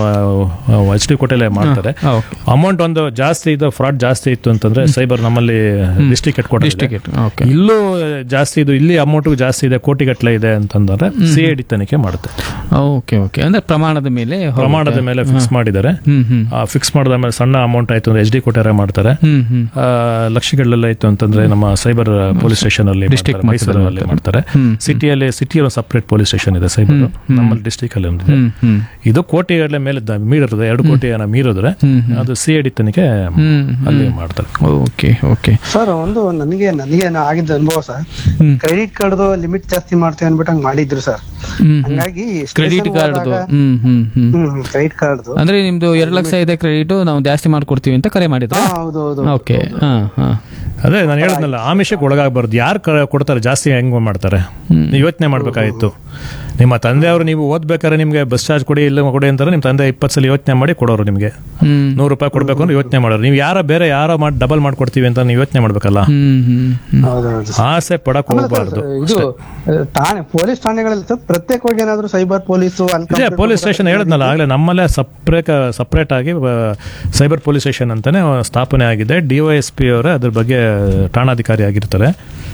ಎಚ್ ಡಿ ಕೋಟೆಲೆ ಮಾಡ್ತಾರೆ ಹಾ, okay. ಅಮೌಂಟ್ ಒಂದು ಜಾಸ್ತಿ ಇದು ಫ್ರಾಡ್ ಜಾಸ್ತಿ ಇತ್ತು ಅಂತಂದ್ರೆ ಸೈಬರ್ ನಮ್ಮಲ್ಲಿ ಡಿಸ್ಟಿಕ್ District, okay. ಇಲ್ಲೂ ಜಾಸ್ತಿ ಇದು ಇಲ್ಲಿ ಅಮೌಂಟ್ ಜಾಸ್ತಿ ಇದೆ ಕೋಟಿಗಟ್ಟಲೆ ಇದೆ ಅಂತಂದ್ರೆ ಸಿ ಐ ಡಿ ತನಿಖೆ ಮಾಡುತ್ತೆ ಓಕೆ ಓಕೆ ಅಂದ್ರೆ ಪ್ರಮಾಣದ ಮೇಲೆ ಹೋಗುತ್ತೆ. ಪ್ರಮಾಣದ ಮೇಲೆ ಫಿಕ್ಸ್ ಮಾಡಿದ್ದಾರೆ ಹ್ಮ್ ಹ್ಮ್ ಫಿಕ್ಸ್ ಮಾಡಿದ ಮೇಲೆ ಸಣ್ಣ ಅಮೌಂಟ್ ಆಯ್ತು ಅಂದ್ರೆ ಎಚ್ ಡಿ ಕೋಟೆರೆ ಮಾಡ್ತಾರೆ ಹ್ಮ್ ಹ್ಮ್ ಆ, ಲಕ್ಷಗಳೆಲ್ಲ ಇತ್ತು ಅಂತಂದ್ರೆ ನಮ್ಮ ಸೈಬರ್ ಪೊಲೀಸ್ ಸ್ಟೇಷನ್ ಅಲ್ಲಿ District ಮಾಡ್ತಾರೆ, ಮೈಸೂರಲ್ಲಿ ಮಾಡ್ತಾರೆ ಹ್ಮ್. ಸಿಟಿಯಲ್ಲಿ ಸಿಟಿ ಒಂದು ಸಪರೇಟ್ ಪೊಲೀಸ್ ಸ್ಟೇಷನ್ ಇದೆ ಸೈಬರ್ ನಮ್ಮಲ್ಲಿ ಡಿಸ್ಟಿಕ್ ಅಲ್ಲಿ ಒಂದಿದೆ ಹ್ಮ್ ಹ್ಮ್ ಇದು ಕೋಟಿಗಟ್ಟಲೆ ಮೇಲೆ ದ- ಮೀರಿದ್ರೆ ಎರಡು ಕೋಟಿ ಏನೋ ಮೀರಿದ್ರೆ ಅದು ಸಿ ಐ ಡಿ ತನಿಖೆ ಹ್ಮ್ ಅಲ್ಲಿ ಮಾಡ್ತಾರೆ ಓಕೆ ಓಕೆ ಸರ್ ಒಂದು ನನಗೆ ನನಗೆ ಆಗಿದ್ದ ಅನುಭವ ಸರ್ ಹ್ಮ್. ಕ್ರೆಡಿಟ್ ಕಾರ್ಡ್ ಲಿಮಿಟ್ ಜಾಸ್ತಿ ಮಾಡ್ತೀವಿ ಅನ್ಬಿಟ್ಟು ಹಂಗ್ ಮಾಡಿದ್ರು ಸರ್ ಹ್ಮ್ ಹಂಗಾಗಿ ಕ್ರೆಡಿಟ್ ಕಾರ್ಡ್ ಹ್ಮ್ ಹ್ಮ್ ಹ್ಮ್ ಹ್ಮ್ ಕ್ರೆಡಿಟ್ ಕಾರ್ಡ್ ಅಂದ್ರೆ ನಿಮ್ದು ಎರಡು ಲಕ್ಷ ಇದೆ ಕ್ರೆಡಿಟ್ ನಾವು ಜಾಸ್ತಿ ಮಾಡ್ಕೊಡ್ತೀವಿ ಅಂತ ಕರೆ ಮಾಡಿದ್ರೆ ಹೌದು ಹೌದು ಓಕೆ ಹಾ ಹಾ ಅದೇ ನಾನು ಹೇಳಿದ್ನಲ್ಲ ಆಮಿಷಕ್ಕೆ ಒಳಗಾಗಬಾರ್ದು ಯಾರು ಕೊಡ್ತಾರೆ ಜಾಸ್ತಿ ಹೆಂಗ್ ಮಾಡ್ತಾರೆ ನೀವು ಯೋಚನೆ ಮಾಡ್ಬೇಕಾಗಿತ್ತು ನಿಮ್ಮ ತಂದೆಯವರು ನೀವು ಓದ್ಬೇಕಾದ್ರೆ ನಿಮಗೆ ಬಸ್ ಚಾರ್ಜ್ ಕೊಡಿ ಇಲ್ಲ ಕೊಡಿ ಅಂತಾರೆ ನಿಮ್ಮ ತಂದೆ ಇಪ್ಪತ್ತು ಸಲ ಯೋಚನೆ ಮಾಡಿ ಕೊಡೋರು ನಿಮಗೆ ಹ್ಮ್ ನೂರು ರೂಪಾಯಿ ಕೊಡ್ಬೇಕು ಅಂದ್ರೆ ಯೋಚನೆ ಮಾಡೋರು ನೀವು ಯಾರ ಬೇರೆ ಯಾರೋ ಮಾಡಿ ಡಬಲ್ ಮಾಡ್ಕೊಡ್ತೀವಿ ಅಂತ ನೀವು ಯೋಚನೆ ಮಾಡ್ಬೇಕಲ್ಲ ಹ್ಮ್ ಹ್ಮ್ ಹ್ಮ್ ಹೌದೌದು ಆಸೆ ಪಡಕ್ ಹೋಗ್ಬಾರ್ದು ಇದು ಅಹ್, ಠಾಣೆ ಪೊಲೀಸ್ ಠಾಣೆಗಳಲ್ಲಿ ಸರ್ ಪ್ರತ್ಯೇಕವಾಗಿ ಏನಾದ್ರು ಸೈಬರ್ ಪೊಲೀಸು ಇದೆ ಪೊಲೀಸ್ ಸ್ಟೇಷನ್ ಹೇಳಿದ್ನಲ್ಲ ಆಗಲೇ ನಮ್ಮಲ್ಲೇ ಸಪ್ರೇಟ್ ಸಪ್ರೇಟ್ ಆಗಿ ಸೈಬರ್ ಪೊಲೀಸ್ ಸ್ಟೇಷನ್ ಅಂತಾನೆ ಸ್ಥಾಪನೆ ಆಗಿದೆ ಡಿವೈಎಸ್ ಪಿ ಅವರೇ ಅದ್ರ ಬಗ್ಗೆ ಠಾಣಾಧಿಕಾರಿ ಆಗಿರ್ತಾರೆ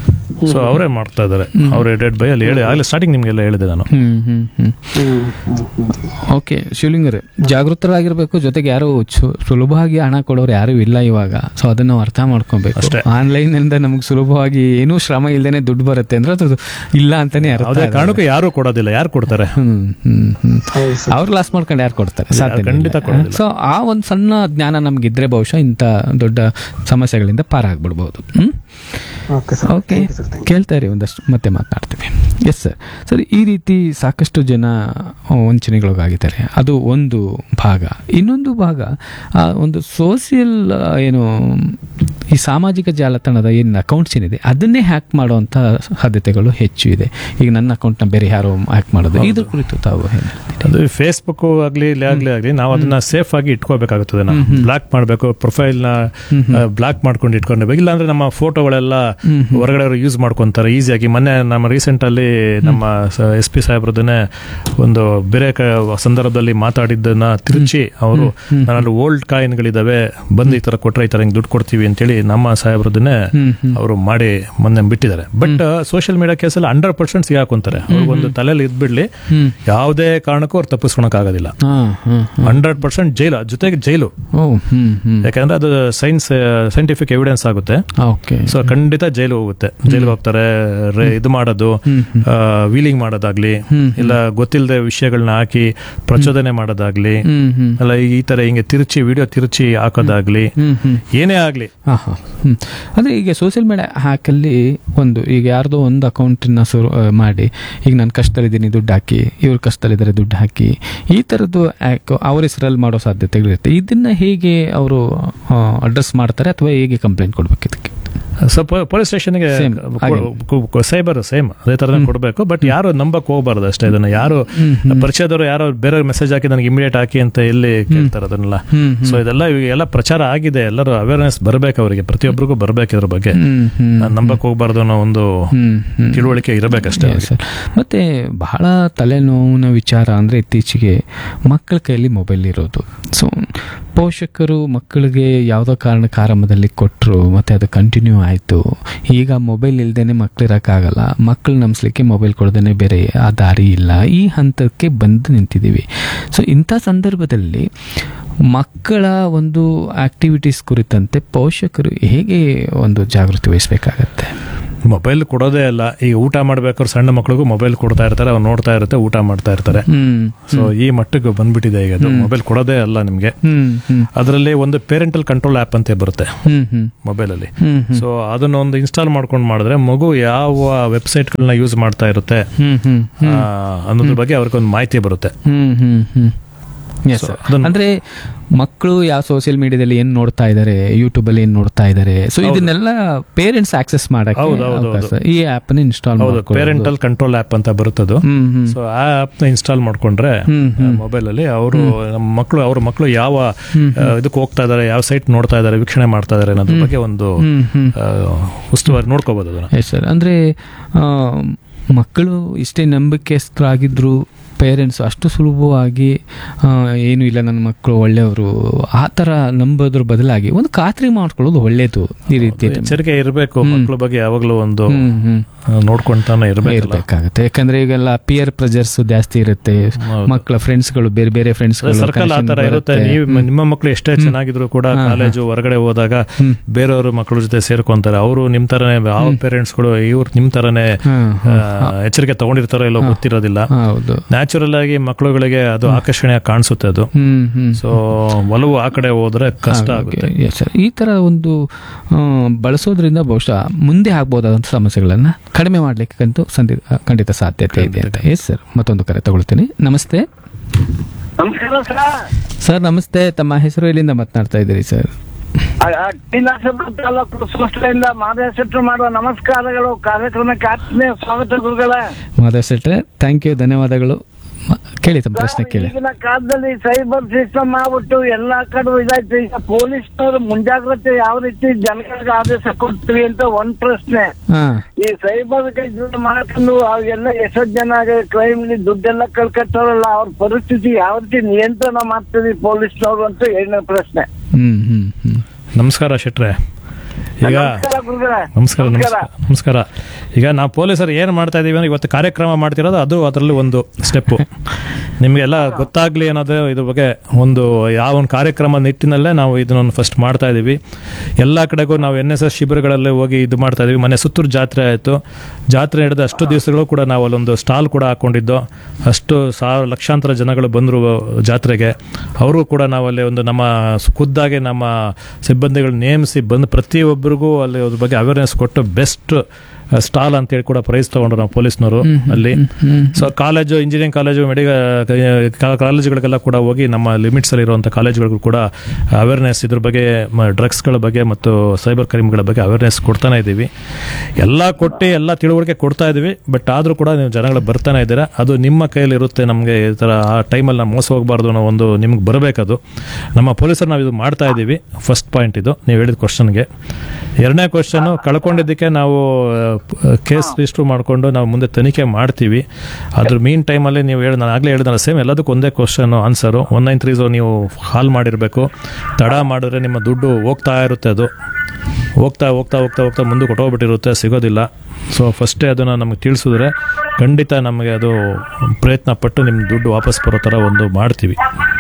ಸೊ ಅವರೇ ಮಾಡ್ತಾ ಇದ್ದಾರೆ ಅವ್ರ ಡೆಡ್ ಬೈ ಅಲ್ಲಿ ಹೇಳಿ ಆಗಲೇ ಸ್ಟಾರ್ಟಿಂಗ್ ನಿಮ್ಗೆಲ್ಲ ಹೇಳಿದೆ ನಾನು ಹ್ಮ್ ಹ್ಮ್ ಹ್ಮ್ ಓಕೆ ಶಿವಲಿಂಗರೇ ಜಾಗೃತರಾಗಿರ್ಬೇಕು ಜೊತೆಗೆ ಯಾರು ಚು- ಸುಲಭವಾಗಿ ಹಣ ಕೊಡೋರು ಯಾರು ಇಲ್ಲ ಇವಾಗ ಸೊ ಅದನ್ನ ನಾವು ಅರ್ಥ ಮಾಡ್ಕೊಬೇಕು ಅಷ್ಟೇ. ಆನ್ಲೈನ್ ಇಂದ ನಮ್ಗೆ ಸುಲಭವಾಗಿ ಏನೂ ಶ್ರಮ ಇಲ್ದೇನೆ ದುಡ್ಡು ಬರುತ್ತೆ ಅಂದ್ರೆ ಅದು ಇಲ್ಲ ಅಂತಾನೆ ಅರ್ಥ ಯಾವುದೇ ಕಾರಣಕ್ಕೂ ಯಾರು ಕೊಡೋದಿಲ್ಲ ಯಾರು ಕೊಡ್ತಾರೆ ಹ್ಮ್ ಹ್ಮ್ ಹ್ಮ್ ಹೌದು ಸರ್ ಅವ್ರು ಲಾಸ್ ಮಾಡ್ಕೊಂಡು ಯಾರು ಕೊಡ್ತಾರೆ ಸಾಧ್ಯ ಖಂಡಿತ ಕೊಡೋದಿಲ್ಲ. ಸೊ ಆ ಒಂದು ಸಣ್ಣ ಜ್ಞಾನ ನಮ್ಗಿದ್ರೆ ಬಹುಶಃ ಇಂಥ ದೊಡ್ಡ ಸಮಸ್ಯೆಗಳಿಂದ ಪಾರಾಗ್ಬಿಡ್ಬೋದು ಹ್ಮ್ ಓಕೆ ಸರ್ ಓಕೆ ಕೇಳ್ತಾ ಇರಿ ಒಂದಷ್ಟು ಮತ್ತೆ ಮಾತನಾಡ್ತೀವಿ ಎಸ್ ಸರ್ ಸರ್ ಈ ರೀತಿ ಸಾಕಷ್ಟು ಜನ ವಂಚನೆಗೊಳಗಾಗಿದ್ದಾರೆ ಅದು ಒಂದು ಭಾಗ ಇನ್ನೊಂದು ಭಾಗ ಆ ಒಂದು ಸೋಷಿಯಲ್ ಏನು ಈ ಸಾಮಾಜಿಕ ಜಾಲತಾಣದ ಏನು ಅಕೌಂಟ್ಸ್ ಏನಿದೆ ಅದನ್ನೇ ಹ್ಯಾಕ್ ಮಾಡುವಂಥ ಸಾಧ್ಯತೆಗಳು ಹೆಚ್ಚು ಇದೆ ಈಗ ನನ್ನ ಅಕೌಂಟ್ನ ಬೇರೆ ಯಾರೋ ಹ್ಯಾಕ್ ಮಾಡೋದು ಇದ್ರ ಕುರಿತು ತಾವು ಏನು ಹೇಳ್ತೀರಿ? ಅದು ಫೇಸ್ಬುಕ್ ಆಗ್ಲಿ ಇಲ್ಲಿ ಆಗ್ಲಿ ಆಗ್ಲಿ ನಾವು ಅದನ್ನ ಸೇಫ್ ಆಗಿ ಇಟ್ಕೋಬೇಕಾಗುತ್ತದೆ ನಾವು ಬ್ಲಾಕ್ ಮಾಡಬೇಕು ಪ್ರೊಫೈಲ್ ನ ಬ್ಲಾಕ್ ಮಾಡ್ಕೊಂಡು ಇಟ್ಕೊಂಡಿರ್ಬೇಕು ಇಲ್ಲಾಂದ್ರೆ ನಮ್ಮ ಫೋಟೋಗಳೆಲ್ಲ ಹೊರಗಡೆ ಯೂಸ್ ಮಾಡ್ಕೊಂತಾರೆ ಈಸಿಯಾಗಿ ಮೊನ್ನೆ ನಮ್ಮ ರೀಸೆಂಟ್ ಅಲ್ಲಿ ನಮ್ಮ ಎಸ್ ಪಿ ಸಾಹೇಬ್ರದನ್ನೇ ಒಂದು ಬೇರೆ ಕ- ಸಂದರ್ಭದಲ್ಲಿ ಮಾತಾಡಿದ್ದನ್ನ ತಿರುಚಿ ಅವರು ನನ್ನಲ್ಲಿ ಓಲ್ಡ್ ಕಾಯಿನ್ಗಳಿದಾವೆ ಬಂದು ಈ ತರ ಕೊಟ್ರೆ ಈ ತರ ಹಿಂಗ್ ದುಡ್ಡು ಕೊಡ್ತೀವಿ ಅಂತೇಳಿ ನಮ್ಮ ಸಾಹೇಬ್ರದನ್ನೇ ಅವರು ಮಾಡಿ ಮೊನ್ನೆ ಬಿಟ್ಟಿದ್ದಾರೆ ಬಟ್ ಸೋಷಿಯಲ್ ಮೀಡಿಯಾ ಕೇಸಲ್ಲಿ ಹಂಡ್ರೆಡ್ ಪರ್ಸೆಂಟ್ ಸಿಗಾಕೊಂತಾರೆ ಅವ್ರಿಗೊಂದು ತಲೆಯಲ್ಲಿ ಇದ್ಬಿಡ್ಲಿ ಯಾವುದೇ ಕಾರಣಕ್ಕೂ ಅವ್ರು ತಪ್ಪಿಸ್ಕೊಳಕ್ ಆಗೋದಿಲ್ಲ ಹಾ ಹಾ ಹಂಡ್ರೆಡ್ ಪರ್ಸೆಂಟ್ ಜೈಲು ಜೊತೆಗೆ ಜೈಲು ಓ ಹ್ಮ್ ಹ್ಮ್ ಯಾಕಂದ್ರೆ ಅದು ಸೈನ್ಸ್ ಸೈಂಟಿಫಿಕ್ ಎವಿಡೆನ್ಸ್ ಆಗುತ್ತೆ ಓಕೆ ಸೊ ಖಂಡಿತ ಜೈಲು ಹೋಗುತ್ತೆ ಜೈಲಿಗೆ ಹೋಗ್ತಾರೆ ರೇ- ಇದು ಮಾಡೋದು ವೀಲಿಂಗ್ ಮಾಡೋದಾಗ್ಲಿ ಇಲ್ಲ ಗೊತ್ತಿಲ್ಲದೆ ವಿಷಯಗಳನ್ನ ಹಾಕಿ ಪ್ರಚೋದನೆ ಮಾಡೋದಾಗ್ಲಿ ಹ್ಮ್ ಹ್ಮ್ ಅಲ್ಲ ಈ ತರ ಹಿಂಗೆ ತಿರುಚಿ ವಿಡಿಯೋ ತಿರುಚಿ ಹಾಕೋದಾಗ್ಲಿ ಹ್ಮ್ ಹ್ಮ್ ಏನೇ ಆಗ್ಲಿ ಹಾಂ ಹಾಂ ಹ್ಞೂ ಅಂದರೆ ಈಗ ಸೋಷಿಯಲ್ ಮೀಡಿಯಾ ಹ್ಯಾಕಲ್ಲಿ ಒಂದು ಈಗ ಯಾರ್ದೋ ಒಂದು ಅಕೌಂಟನ್ನ ಶುರು ಆ, ಮಾಡಿ ಈಗ ನಾನು ಕಷ್ಟದಲ್ಲಿದ್ದೀನಿ ದುಡ್ಡು ಹಾಕಿ ಇವ್ರು ಕಷ್ಟದಲ್ಲಿದ್ದಾರೆ ದುಡ್ಡು ಹಾಕಿ ಈ ಥರದ್ದು ಹ್ಯಾಕ್ ಅವ್ರ ಹೆಸರಲ್ಲಿ ಮಾಡೋ ಸಾಧ್ಯತೆಗಳಿರುತ್ತೆ ಇದನ್ನ ಹೇಗೆ ಅವರು ಅಡ್ರೆಸ್ ಮಾಡ್ತಾರೆ ಅಥವಾ ಹೇಗೆ ಕಂಪ್ಲೇಂಟ್ ಕೊಡ್ಬೇಕು ಇದಕ್ಕೆ ಸೊ ಪೊಲೀಸ್ ಸ್ಟೇಷನ್ಗೆ Same, ಹಾಗೆ. ಸೈಬರ್ ಸೇಮ್ ಅದೇ ಥರನೇ ಕೊಡಬೇಕು ಬಟ್ ಯಾರು ನಂಬಕ್ ಹೋಗ್ಬಾರ್ದು ಅಷ್ಟೇ ಇದನ್ನ ಯಾರು ಪರಿಚಯದವರು ಯಾರೋ ಬೇರೆ ಮೆಸೇಜ್ ಹಾಕಿ ನನಗೆ ಇಮಿಡಿಯೇಟ್ ಹಾಕಿ ಅಂತ ಎಲ್ಲಿ ಕೇಳ್ತಾರೆ ಅದನ್ನೆಲ್ಲ ಹ್ಮ್, ಸೊ ಇದೆಲ್ಲ ಇವಾಗ ಎಲ್ಲ ಪ್ರಚಾರ ಆಗಿದೆ ಎಲ್ಲರೂ ಅವೇರ್ನೆಸ್ ಬರ್ಬೇಕು ಅವರಿಗೆ ಪ್ರತಿಯೊಬ್ಬರಿಗೂ ಬರ್ಬೇಕು ಇದ್ರ ಬಗ್ಗೆ ಹ್ಮ್ ಹ್ಮ್ ನಾನ್ ನಂಬಕ್ ಹೋಗ್ಬಾರ್ದು ಅನ್ನೋ ಒಂದು ಹ್ಮ್ ಹ್ಮ್ ತಿಳುವಳಿಕೆ ಇರಬೇಕಷ್ಟೇ Yes, sir. ಮತ್ತೆ ಬಹಳ ತಲೆನೋವಿನ ವಿಚಾರ ಅಂದರೆ ಇತ್ತೀಚೆಗೆ ಮಕ್ಕಳ ಕೈಯಲ್ಲಿ ಮೊಬೈಲ್ ಇರೋದು ಸೊ ಪೋಷಕರು ಮಕ್ಕಳಿಗೆ ಯಾವುದೋ ಕಾರಣಕ್ಕೆ ಆರಂಭದಲ್ಲಿ ಕೊಟ್ಟರು ಮತ್ತು ಅದು ಕಂಟಿನ್ಯೂ ಆಯಿತು ಈಗ ಮೊಬೈಲ್ ಇಲ್ದೇನೆ ಮಕ್ಳು ಇರೋಕ್ಕಾಗಲ್ಲ ಮಕ್ಕಳು ನಂಬಿಸ್ಲಿಕ್ಕೆ ಮೊಬೈಲ್ ಕೊಡ್ದೇ ಬೇರೆ ಆ ದಾರಿ ಇಲ್ಲ ಈ ಹಂತಕ್ಕೆ ಬಂದು ನಿಂತಿದ್ದೀವಿ ಸೊ ಇಂಥ ಸಂದರ್ಭದಲ್ಲಿ ಮಕ್ಕಳ ಒಂದು ಆಕ್ಟಿವಿಟೀಸ್ ಕುರಿತಂತೆ ಪೋಷಕರು ಹೇಗೆ ಒಂದು ಜಾಗೃತಿ ವಹಿಸಬೇಕಾಗತ್ತೆ ಮೊಬೈಲ್ ಕೊಡೋದೇ ಅಲ್ಲ ಈಗ ಊಟ ಮಾಡ್ಬೇಕಾದ್ರೆ ಸಣ್ಣ ಮಕ್ಳಿಗೂ ಮೊಬೈಲ್ ಕೊಡ್ತಾ ಇರ್ತಾರೆ ಅವ್ರು ನೋಡ್ತಾ ಇರುತ್ತೆ ಊಟ ಮಾಡ್ತಾ ಇರ್ತಾರೆ ಹ್ಮ್ ಸೊ ಈ ಮಟ್ಟಕ್ಕೆ ಬಂದ್ಬಿಟ್ಟಿದೆ ಈಗ ಅದು ಮೊಬೈಲ್ ಕೊಡೋದೇ ಅಲ್ಲ ನಿಮಗೆ ಹ್ಮ್ ಹ್ಮ್ ಅದರಲ್ಲಿ ಒಂದು ಪೇರೆಂಟಲ್ ಕಂಟ್ರೋಲ್ ಆ್ಯಪ್ ಅಂತ ಬರುತ್ತೆ ಹ್ಮ್ ಹ್ಮ್ ಮೊಬೈಲಲ್ಲಿ ಹ್ಮ್ ಹ್ಮ್ ಸೊ ಅದನ್ನ ಒಂದು ಇನ್ಸ್ಟಾಲ್ ಮಾಡ್ಕೊಂಡು ಮಾಡಿದ್ರೆ ಮಗು ಯಾವ ವೆಬ್ಸೈಟ್ಗಳನ್ನ ಯೂಸ್ ಮಾಡ್ತಾ ಇರುತ್ತೆ ಹ್ಮ್ ಹ್ಮ್ ಆ, ಅನ್ನೋದ್ರ ಬಗ್ಗೆ ಅವ್ರಿಗೊಂದು ಮಾಹಿತಿ ಬರುತ್ತೆ ಹ್ಮ್ ಹ್ಮ್ ಹ್ಮ್ Yes, So, sir. ಅದನ್ನ- ಅಂದ್ರೆ ಮಕ್ಕಳು ಯಾವ ಸೋಷಿಯಲ್ ಮೀಡಿಯಾದಲ್ಲಿ ಏನ್ ನೋಡ್ತಾ ಇದ್ದಾರೆ ಯೂಟ್ಯೂಬ್ ಅಲ್ಲಿ ಏನ್ ನೋಡ್ತಾ ಇದ್ದಾರೆ ಸೊ ಇದನ್ನೆಲ್ಲ ಪೇರೆಂಟ್ಸ್ ಆಕ್ಸೆಸ್ ಮಾಡಕ್ಕೆ ಹೌದು, ಹೌದು, ಅವಕಾಶ. ಹೌದು. ಈ ಆಪ್ ನ ಇನ್ಸ್ಟಾಲ್ ಹೌದು ಪೇರೆಂಟಲ್ ಕಂಟ್ರೋಲ್ ಆ್ಯಪ್ ಅಂತ ಬರುತ್ತದು ಹ್ಮ್ ಹ್ಮ್ ಸೊ ಆ ಆ್ಯಪ್ ನ ಇನ್ಸ್ಟಾಲ್ ಮಾಡ್ಕೊಂಡ್ರೆ ಹ್ಮ್, ಹ್ಮ್. ಮೊಬೈಲ್ ಅಲ್ಲಿ ಅವರು ನಮ್ಮ ಮಕ್ಕಳು ಅವ್ರ ಮಕ್ಕಳು ಯಾವ ಆ, ಇದಕ್ಕೆ ಹೋಗ್ತಾ ಇದಾರೆ ಯಾವ ಸೈಟ್ ನೋಡ್ತಾ ಇದಾರೆ ವೀಕ್ಷಣೆ ಮಾಡ್ತಾ ಇದಾರೆ ಅನ್ನೋದ್ರ ಬಗ್ಗೆ ಒಂದು ಹ್ಮ್ ಹ್ಮ್ ಆ, ಉಸ್ತುವಾರಿ ನೋಡ್ಕೋಬಹುದು ಅದನ್ನ ಎಸ್ ಸರ್ ಅಂದರೆ ಮಕ್ಕಳು ಇಷ್ಟೇ ನಂಬಿಕೆಸ್ತರಾಗಿದ್ರು ಪೇರೆಂಟ್ಸ್ ಅಷ್ಟು ಸುಲಭವಾಗಿ ಆ, ಏನು ಇಲ್ಲ ನನ್ನ ಮಕ್ಕಳು ಒಳ್ಳೆಯವರು ಆ ಥರ ನಂಬೋದ್ರ ಬದಲಾಗಿ ಒಂದು ಖಾತ್ರಿ ಮಾಡ್ಕೊಳ್ಳೋದು ಒಳ್ಳೇದು ಈ ರೀತಿ ಎಚ್ಚರಿಕೆ ಇರಬೇಕು ಮಕ್ಕಳ ಬಗ್ಗೆ ಯಾವಾಗಲೂ ಒಂದು ಹ್ಮ್ ಹ್ಮ್ ಆ, ನೋಡ್ಕೊಂತಾನೆ ಇರಬೇಕು ಇರ್ಬೇಕಾಗುತ್ತೆ ಯಾಕಂದ್ರೆ ಈಗೆಲ್ಲ ಪಿಯರ್ ಪ್ರೆಜರ್ಸ್ ಜಾಸ್ತಿ ಇರುತ್ತೆ ಮಕ್ಕಳ ಫ್ರೆಂಡ್ಸ್ಗಳು ಬೇರೆ ಬೇರೆ ಫ್ರೆಂಡ್ಸ್ ಸರ್ಕಲ್ ಆ ತರ ಇರುತ್ತೆ ನೀವು ನಿಮ್ಮ ಮಕ್ಕಳು ಎಷ್ಟೇ ಚೆನ್ನಾಗಿದ್ರು ಕೂಡ ಕಾಲೇಜು ಹೊರಗಡೆ ಹೋದಾಗ ಬೇರೆಯವ್ರ ಮಕ್ಕಳ ಜೊತೆ ಸೇರ್ಕೊಂತಾರೆ ಅವರು ನಿಮ್ ತರನೇ ಯಾವ ಪೇರೆಂಟ್ಸ್ಗಳು ಇವ್ರು ನಿಮ್ ತರನೇ ಆ, ಎಚ್ಚರಿಕೆ ತಗೊಂಡಿರ್ತಾರೋ ಇಲ್ಲೋ ಗೊತ್ತಿರೋದಿಲ್ಲ ಹೌದು ನ್ಯಾಚುರಲ್ ಆಗಿ ಮಕ್ಕಳುಗಳಿಗೆ ಅದು ಆಕರ್ಷಣೆಯಾಗಿ ಕಾಣಿಸುತ್ತೆ ಅದು ಹ್ಮ್ ಹ್ಮ್ ಸೊ ಒಲವು ಆ ಕಡೆ ಹೋದ್ರೆ ಕಷ್ಟ ಆಗುತ್ತೆ Yes, sir. ಈ ತರ ಒಂದು ಆ, ಬಳಸೋದ್ರಿಂದ ಬಹುಶಃ ಮುಂದೆ ಆಗ್ಬೋದಾದಂಥ ಸಮಸ್ಯೆಗಳನ್ನ ಕಡಿಮೆ ಮಾಡ್ಲಿಕ್ಕಂತೂ ಸಂದಿ ಖಂಡಿತ ಸಾಧ್ಯತೆ ಇದೆ ಅಂತ ಎಸ್ ಸರ್ ಮತ್ತೊಂದು ಕರೆ ತಗೊಳ್ತೀನಿ ನಮಸ್ತೆ ನಮಸ್ಕಾರ ಸರ್ ಸರ್ ನಮಸ್ತೆ ತಮ್ಮ ಹೆಸರು ಎಲ್ಲಿಂದ ಮಾತನಾಡ್ತಾ ಇದ್ದೀರಿ ಸರ್ ಕೈಲಾಸಪುರ ತಾಲೂಕು ಸಂಸ್ಥೆಯಿಂದ ಮಾದೇಶೆಟ್ರು ಮಾಡುವ ನಮಸ್ಕಾರಗಳು ಕಾರ್ಯಕ್ರಮಕ್ಕೆ ಆತ್ಮೀಯ ಸ್ವಾಗತ ಗುರುಗಳ ಮಾಧವ್ ಶೆಟ್ರೆ ಥ್ಯಾಂಕ್ ಯು ಧನ್ಯವಾದಗಳು ಮ- ಕೇಳಿ ತಮ್ಮ ಪ್ರಶ್ನೆ ಕೇಳಿ ಈಗಿನ ಕಾಲದಲ್ಲಿ ಸೈಬರ್ ಸಿಸ್ಟಮ್ ಆಗ್ಬಿಟ್ಟು ಎಲ್ಲಾ ಕಡೆ ಇದಾಯ್ತು ಈಗ ಪೊಲೀಸ್ನವರು ಮುಂಜಾಗ್ರತೆ ಯಾವ ರೀತಿ ಜನಗಳಿಗೆ ಆದೇಶ ಕೊಡ್ತೀವಿ ಅಂತ ಒಂದ್ ಪ್ರಶ್ನೆ ಹಾ ಈ ಸೈಬರ್ ಮಾಡ್ಕೊಂಡು ಅವೆಲ್ಲ ಎಷ್ಟೋ ಜನ ಕ್ರೈಮ್ ದುಡ್ಡೆಲ್ಲ ಕಳ್ಕೊತಾರಲ್ಲ ಅವ್ರ ಪರಿಸ್ಥಿತಿ ಯಾವ ರೀತಿ ನಿಯಂತ್ರಣ ಮಾಡ್ತೀವಿ ಪೊಲೀಸ್ನವರು ಅಂತ ಎರಡನೇ ಪ್ರಶ್ನೆ ಹ್ಮ್ ಹ್ಮ್ ಹ್ಮ್ ನಮಸ್ಕಾರ ಶೆಟ್ರೆ ಈಗ ನಮಸ್ಕಾರ ಗುರುಗಳೇ ನಮಸ್ಕಾರ ನಮಸ್ಕಾರ ನಮಸ್ಕಾರ ಈಗ ನಾವು ಪೊಲೀಸರು ಏನು ಮಾಡ್ತಾ ಇದೀವಿ ಅಂದ್ರೆ ಇವತ್ತು ಕಾರ್ಯಕ್ರಮ ಮಾಡ್ತಿರೋದು ಅದು ಅದರಲ್ಲಿ ಒಂದು ಸ್ಟೆಪ್ಪು ನಿಮಗೆಲ್ಲ ಗೊತ್ತಾಗ್ಲಿ ಅನ್ನೋದು ಇದ್ರ ಬಗ್ಗೆ ಒಂದು ಯಾವ ಒಂದು ಕಾರ್ಯಕ್ರಮ ನಿಟ್ಟಿನಲ್ಲೇ ನಾವು ಇದನ್ನೊಂದು ಫಸ್ಟ್ ಮಾಡ್ತಾ ಇದೀವಿ ಎಲ್ಲ ಕಡೆಗೂ ನಾವು ಎನ್ ಎಸ್ ಎಸ್ ಶಿಬಿರಗಳಲ್ಲಿ ಹೋಗಿ ಇದು ಮಾಡ್ತಾ ಇದೀವಿ ಮನೆ ಸುತ್ತೂರು ಜಾತ್ರೆ ಆಯಿತು ಜಾತ್ರೆ ನಡೆದ ಅಷ್ಟು ದಿವಸಗಳು ಕೂಡ ನಾವು ಅಲ್ಲೊಂದು ಸ್ಟಾಲ್ ಕೂಡ ಹಾಕೊಂಡಿದ್ದು ಅಷ್ಟು ಸಾವಿರ ಲಕ್ಷಾಂತರ ಜನಗಳು ಬಂದರು ಜಾತ್ರೆಗೆ ಅವರು ಕೂಡ ನಾವು ಅಲ್ಲಿ ಒಂದು ನಮ್ಮ ಖುದ್ದಾಗಿ ನಮ್ಮ ಸಿಬ್ಬಂದಿಗಳು ನೇಮಿಸಿ ಬಂದು ಪ್ರತಿಯೊಬ್ಬರಿಗೂ ಅಲ್ಲಿ ಅದ್ರ ಬಗ್ಗೆ ಅವೇರ್ನೆಸ್ ಕೊಟ್ಟು ಬೆಸ್ಟ್ ಸ್ಟಾಲ್ ಅಂತೇಳಿ ಕೂಡ ಪ್ರೈಸ್ ತಗೊಂಡ್ರು ನಾವು ಪೊಲೀಸ್ನವರು ಅಲ್ಲಿ so college engineering college medical ಕಾಲೇಜುಗಳಿಗೆಲ್ಲ ಕೂಡ ಹೋಗಿ ನಮ್ಮ ಲಿಮಿಟ್ಸ್ ಅಲ್ಲಿ ಇರುವಂಥ ಕಾಲೇಜುಗಳಿಗೂ ಕೂಡ ಅವೇರ್ನೆಸ್ ಇದ್ರ ಬಗ್ಗೆ ಡ್ರಗ್ಸ್ಗಳ ಬಗ್ಗೆ ಮತ್ತು ಸೈಬರ್ ಕ್ರೈಮ್ಗಳ ಬಗ್ಗೆ ಅವೇರ್ನೆಸ್ ಕೊಡ್ತಾನೆ ಇದ್ದೀವಿ ಎಲ್ಲ ಕೊಟ್ಟು ಎಲ್ಲ ತಿಳುವಳಿಕೆ ಕೊಡ್ತಾ ಇದ್ದೀವಿ ಬಟ್ ಆದರೂ ಕೂಡ ನೀವು ಜನಗಳು ಬರ್ತಾನೆ ಇದ್ದೀರಾ ಅದು ನಿಮ್ಮ ಕೈಯಲ್ಲಿ ಇರುತ್ತೆ ನಮಗೆ ಈ ಥರ ಆ ಟೈಮಲ್ಲಿ ನಾವು ಮೋಸ ಹೋಗಬಾರ್ದು ಅನ್ನೋ ಒಂದು ನಿಮ್ಗೆ ಬರಬೇಕದು ನಮ್ಮ ಪೊಲೀಸರು ನಾವು ಇದು ಮಾಡ್ತಾ ಇದ್ದೀವಿ ಫಸ್ಟ್ ಪಾಯಿಂಟ್ ಇದು ನೀವು ಹೇಳಿದ ಕ್ವಶನ್ಗೆ ಎರಡನೇ ಕ್ವಶನು ಕಳ್ಕೊಂಡಿದ್ದಕ್ಕೆ ನಾವು ಕೇಸ್ ರಿಜಿಸ್ಟರ್ ಮಾಡಿಕೊಂಡು ನಾವು ಮುಂದೆ ತನಿಖೆ ಮಾಡ್ತೀವಿ ಅದ್ರ ಮೀನ್ ಟೈಮಲ್ಲಿ ನೀವು ಹೇಳಿ ನಾನು ಆಗಲೇ ಹೇಳಿದ್ನಲ್ಲ ಸೇಮ್ ಎಲ್ಲದಕ್ಕೂ ಒಂದೇ question answer one nine three ನೀವು ಕಾಲ್ ಮಾಡಿರಬೇಕು ತಡ ಮಾಡಿದ್ರೆ ನಿಮ್ಮ ದುಡ್ಡು ಹೋಗ್ತಾ ಇರುತ್ತೆ ಅದು ಹೋಗ್ತಾ ಹೋಗ್ತಾ ಹೋಗ್ತಾ ಹೋಗ್ತಾ ಮುಂದೆ ಕೊಟ್ಟೋಗ್ಬಿಟ್ಟಿರುತ್ತೆ ಸಿಗೋದಿಲ್ಲ ಸೊ ಫಸ್ಟೇ ಅದನ್ನು ನಮಗೆ ತಿಳಿಸಿದ್ರೆ ಖಂಡಿತ ನಮಗೆ ಅದು ಪ್ರಯತ್ನ ಪಟ್ಟು ನಿಮ್ಮ ದುಡ್ಡು ವಾಪಸ್ ಬರೋ ಥರ ಒಂದು ಮಾಡ್ತೀವಿ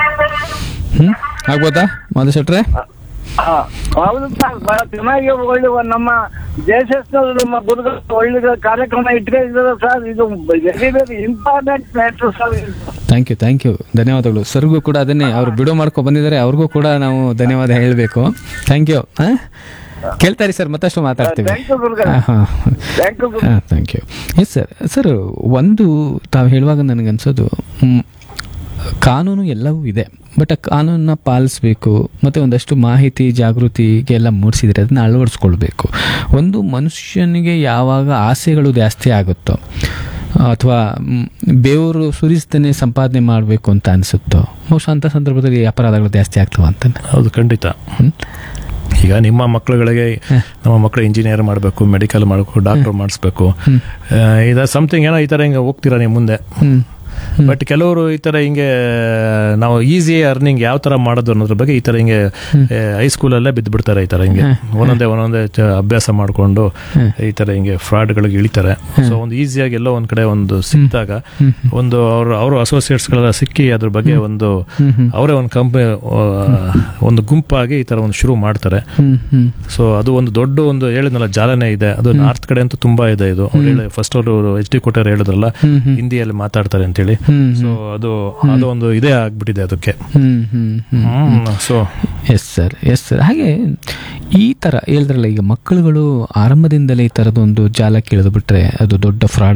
ಹ್ಮ್ ಆಗ್ಬೋದಾ ಮಾಧವ್ ಶೆಟ್ರೆ ಹಾ, ಹೌದು ಸರ್ ಬಹಳ ಚೆನ್ನಾಗಿ ಒಳ್ಳೆ ಒಂದ್ ನಮ್ಮ ದೇಶಸ್ನವರು ನಮ್ಮ ಗುರುಗಳು ಒಳ್ಳೆ ಕಾರ್ಯಕ್ರಮ ಇಟ್ಕೊಂಡಿದ್ದಾರೆ ಸರ್ ಇದು very very important matter sir ಇದು. ಥ್ಯಾಂಕ್ ಯು ಥ್ಯಾಂಕ್ ಯು ಧನ್ಯವಾದಗಳು ಸರ್ಗೂ ಕೂಡ ಅದನ್ನೇ ಅವ್ರು ಬಿಡೋ ಮಾಡ್ಕೊ ಬಂದಿದ್ದಾರೆ ಅವ್ರಿಗೂ ಕೂಡ ನಾವು ಧನ್ಯವಾದ ಹೇಳಬೇಕು ಥ್ಯಾಂಕ್ ಯು ಕೇಳ್ತಾರೆ ಸರ್ ಮತ್ತಷ್ಟು ಮಾತಾಡ್ತೀವಿ Thank you, ಗುರುಗಳೇ. ಹಾಂ Thank you, ಗುರು. ಹಾಂ thank you yes sir sir ಒಂದು ತಾವು ಹೇಳುವಾಗ ನನಗನ್ಸೋದು ಮ್, ಕಾನೂನು ಎಲ್ಲವೂ ಇದೆ ಬಟ್ ಆ ಕಾನೂನನ್ನ ಪಾಲಿಸಬೇಕು ಮತ್ತು ಒಂದಷ್ಟು ಮಾಹಿತಿ ಜಾಗೃತಿಗೆ ಎಲ್ಲ ಮೂಡಿಸಿದರೆ ಅದನ್ನ ಅಳವಡಿಸ್ಕೊಳ್ಬೇಕು ಒಂದು ಮನುಷ್ಯನಿಗೆ ಯಾವಾಗ ಆಸೆಗಳು ಜಾಸ್ತಿ ಆಗುತ್ತೋ ಅಥವಾ ಮ್, ಬೆವರು ಸುರಿಸ್ತೇನೆ ಸಂಪಾದನೆ ಮಾಡಬೇಕು ಅಂತ ಅನಿಸುತ್ತೋ ಬಹುಶಃ ಅಂಥ ಸಂದರ್ಭದಲ್ಲಿ ಅಪರಾಧಗಳು ಜಾಸ್ತಿ ಆಗ್ತವೆ ಅಂತ ಹೌದು ಖಂಡಿತ ಈಗ ನಿಮ್ಮ ಮಕ್ಕಳುಗಳಿಗೆ ನಮ್ಮ ಮಕ್ಕಳು ಇಂಜಿನಿಯರ್ ಮಾಡಬೇಕು ಮೆಡಿಕಲ್ ಮಾಡಬೇಕು ಡಾಕ್ಟರ್ ಮಾಡಿಸ್ಬೇಕು ಇದು ಸಮಥಿಂಗ್ ಏನೋ ಈ ಥರ ಹಿಂಗೆ ಹೋಗ್ತೀರಾ ನೀವು ಮುಂದೆ ಹ್ಮ್ ಬಟ್ ಕೆಲವರು ಈ ಥರ ಹಿಂಗೆ ನಾವು ಈಸಿ ಅರ್ನಿಂಗ್ ಯಾವ ಥರ ಮಾಡೋದು ಅನ್ನೋದ್ರ ಬಗ್ಗೆ ಈ ಥರ ಹಿಂಗೆ ಹೈಸ್ಕೂಲಲ್ಲೇ ಬಿದ್ದು ಬಿಡ್ತಾರೆ ಈ ಥರ ಹಿಂಗೆ ಒಂದೊಂದೇ ಒಂದೊಂದೇ ಚ- ಅಭ್ಯಾಸ ಮಾಡಿಕೊಂಡು ಈ ಥರ ಹಿಂಗೆ ಫ್ರಾಡ್ಗಳಿಗೆ ಇಳಿತಾರೆ ಸೊ ಒಂದು ಈಸಿಯಾಗಿ ಎಲ್ಲೋ ಒಂದು ಕಡೆ ಒಂದು ಸಿಕ್ಕಿದಾಗ ಒಂದು ಅವರು ಅವರು ಅಸೋಸಿಯೇಟ್ಸ್ಗಳೆಲ್ಲ ಸಿಕ್ಕಿ ಅದ್ರ ಬಗ್ಗೆ ಒಂದು ಅವರೇ ಒಂದು ಕಂಪನಿ ಒಂದು ಗುಂಪಾಗಿ ಈ ಥರ ಒಂದು ಶುರು ಮಾಡ್ತಾರೆ ಹ್ಮ್ ಹ್ಮ್ ಸೊ ಅದು ಒಂದು ದೊಡ್ಡ ಒಂದು ಹೇಳಿದ್ನಲ್ಲ ಜಾಲನೆ ಇದೆ ಅದು ನಾರ್ತ್ ಕಡೆ ಅಂತೂ ತುಂಬಾ ಇದೆ ಇದು ಅವ್ರು ಹೇಳಿ ಫಸ್ಟ್ ಅವರು ಎಚ್ ಡಿ ಕೊಟ್ಟಾರೆ ಹೇಳಿದ್ರಲ್ಲ ಹಿಂದಿಯಲ್ಲಿ ಮಾತಾಡ್ತಾರೆ ಅಂತೇಳಿ ಹ್ಮ್ ಸೊ ಅದು ಅದು ಒಂದು ಇದೇ ಆಗ್ಬಿಟ್ಟಿದೆ ಅದಕ್ಕೆ ಹ್ಮ್ ಹ್ಮ್ ಹ್ಮ್ so yes sir yes sir ಹಾಗೆ ಈ ಥರ ಹೇಳಿದ್ರಲ್ಲ ಈಗ ಮಕ್ಕಳುಗಳು ಆರಂಭದಿಂದಲೇ ಈ ಥರದೊಂದು ಜಾಲ ಕೇಳಿದು ಬಿಟ್ರೆ ಅದು ದೊಡ್ಡ ಫ್ರಾಡ್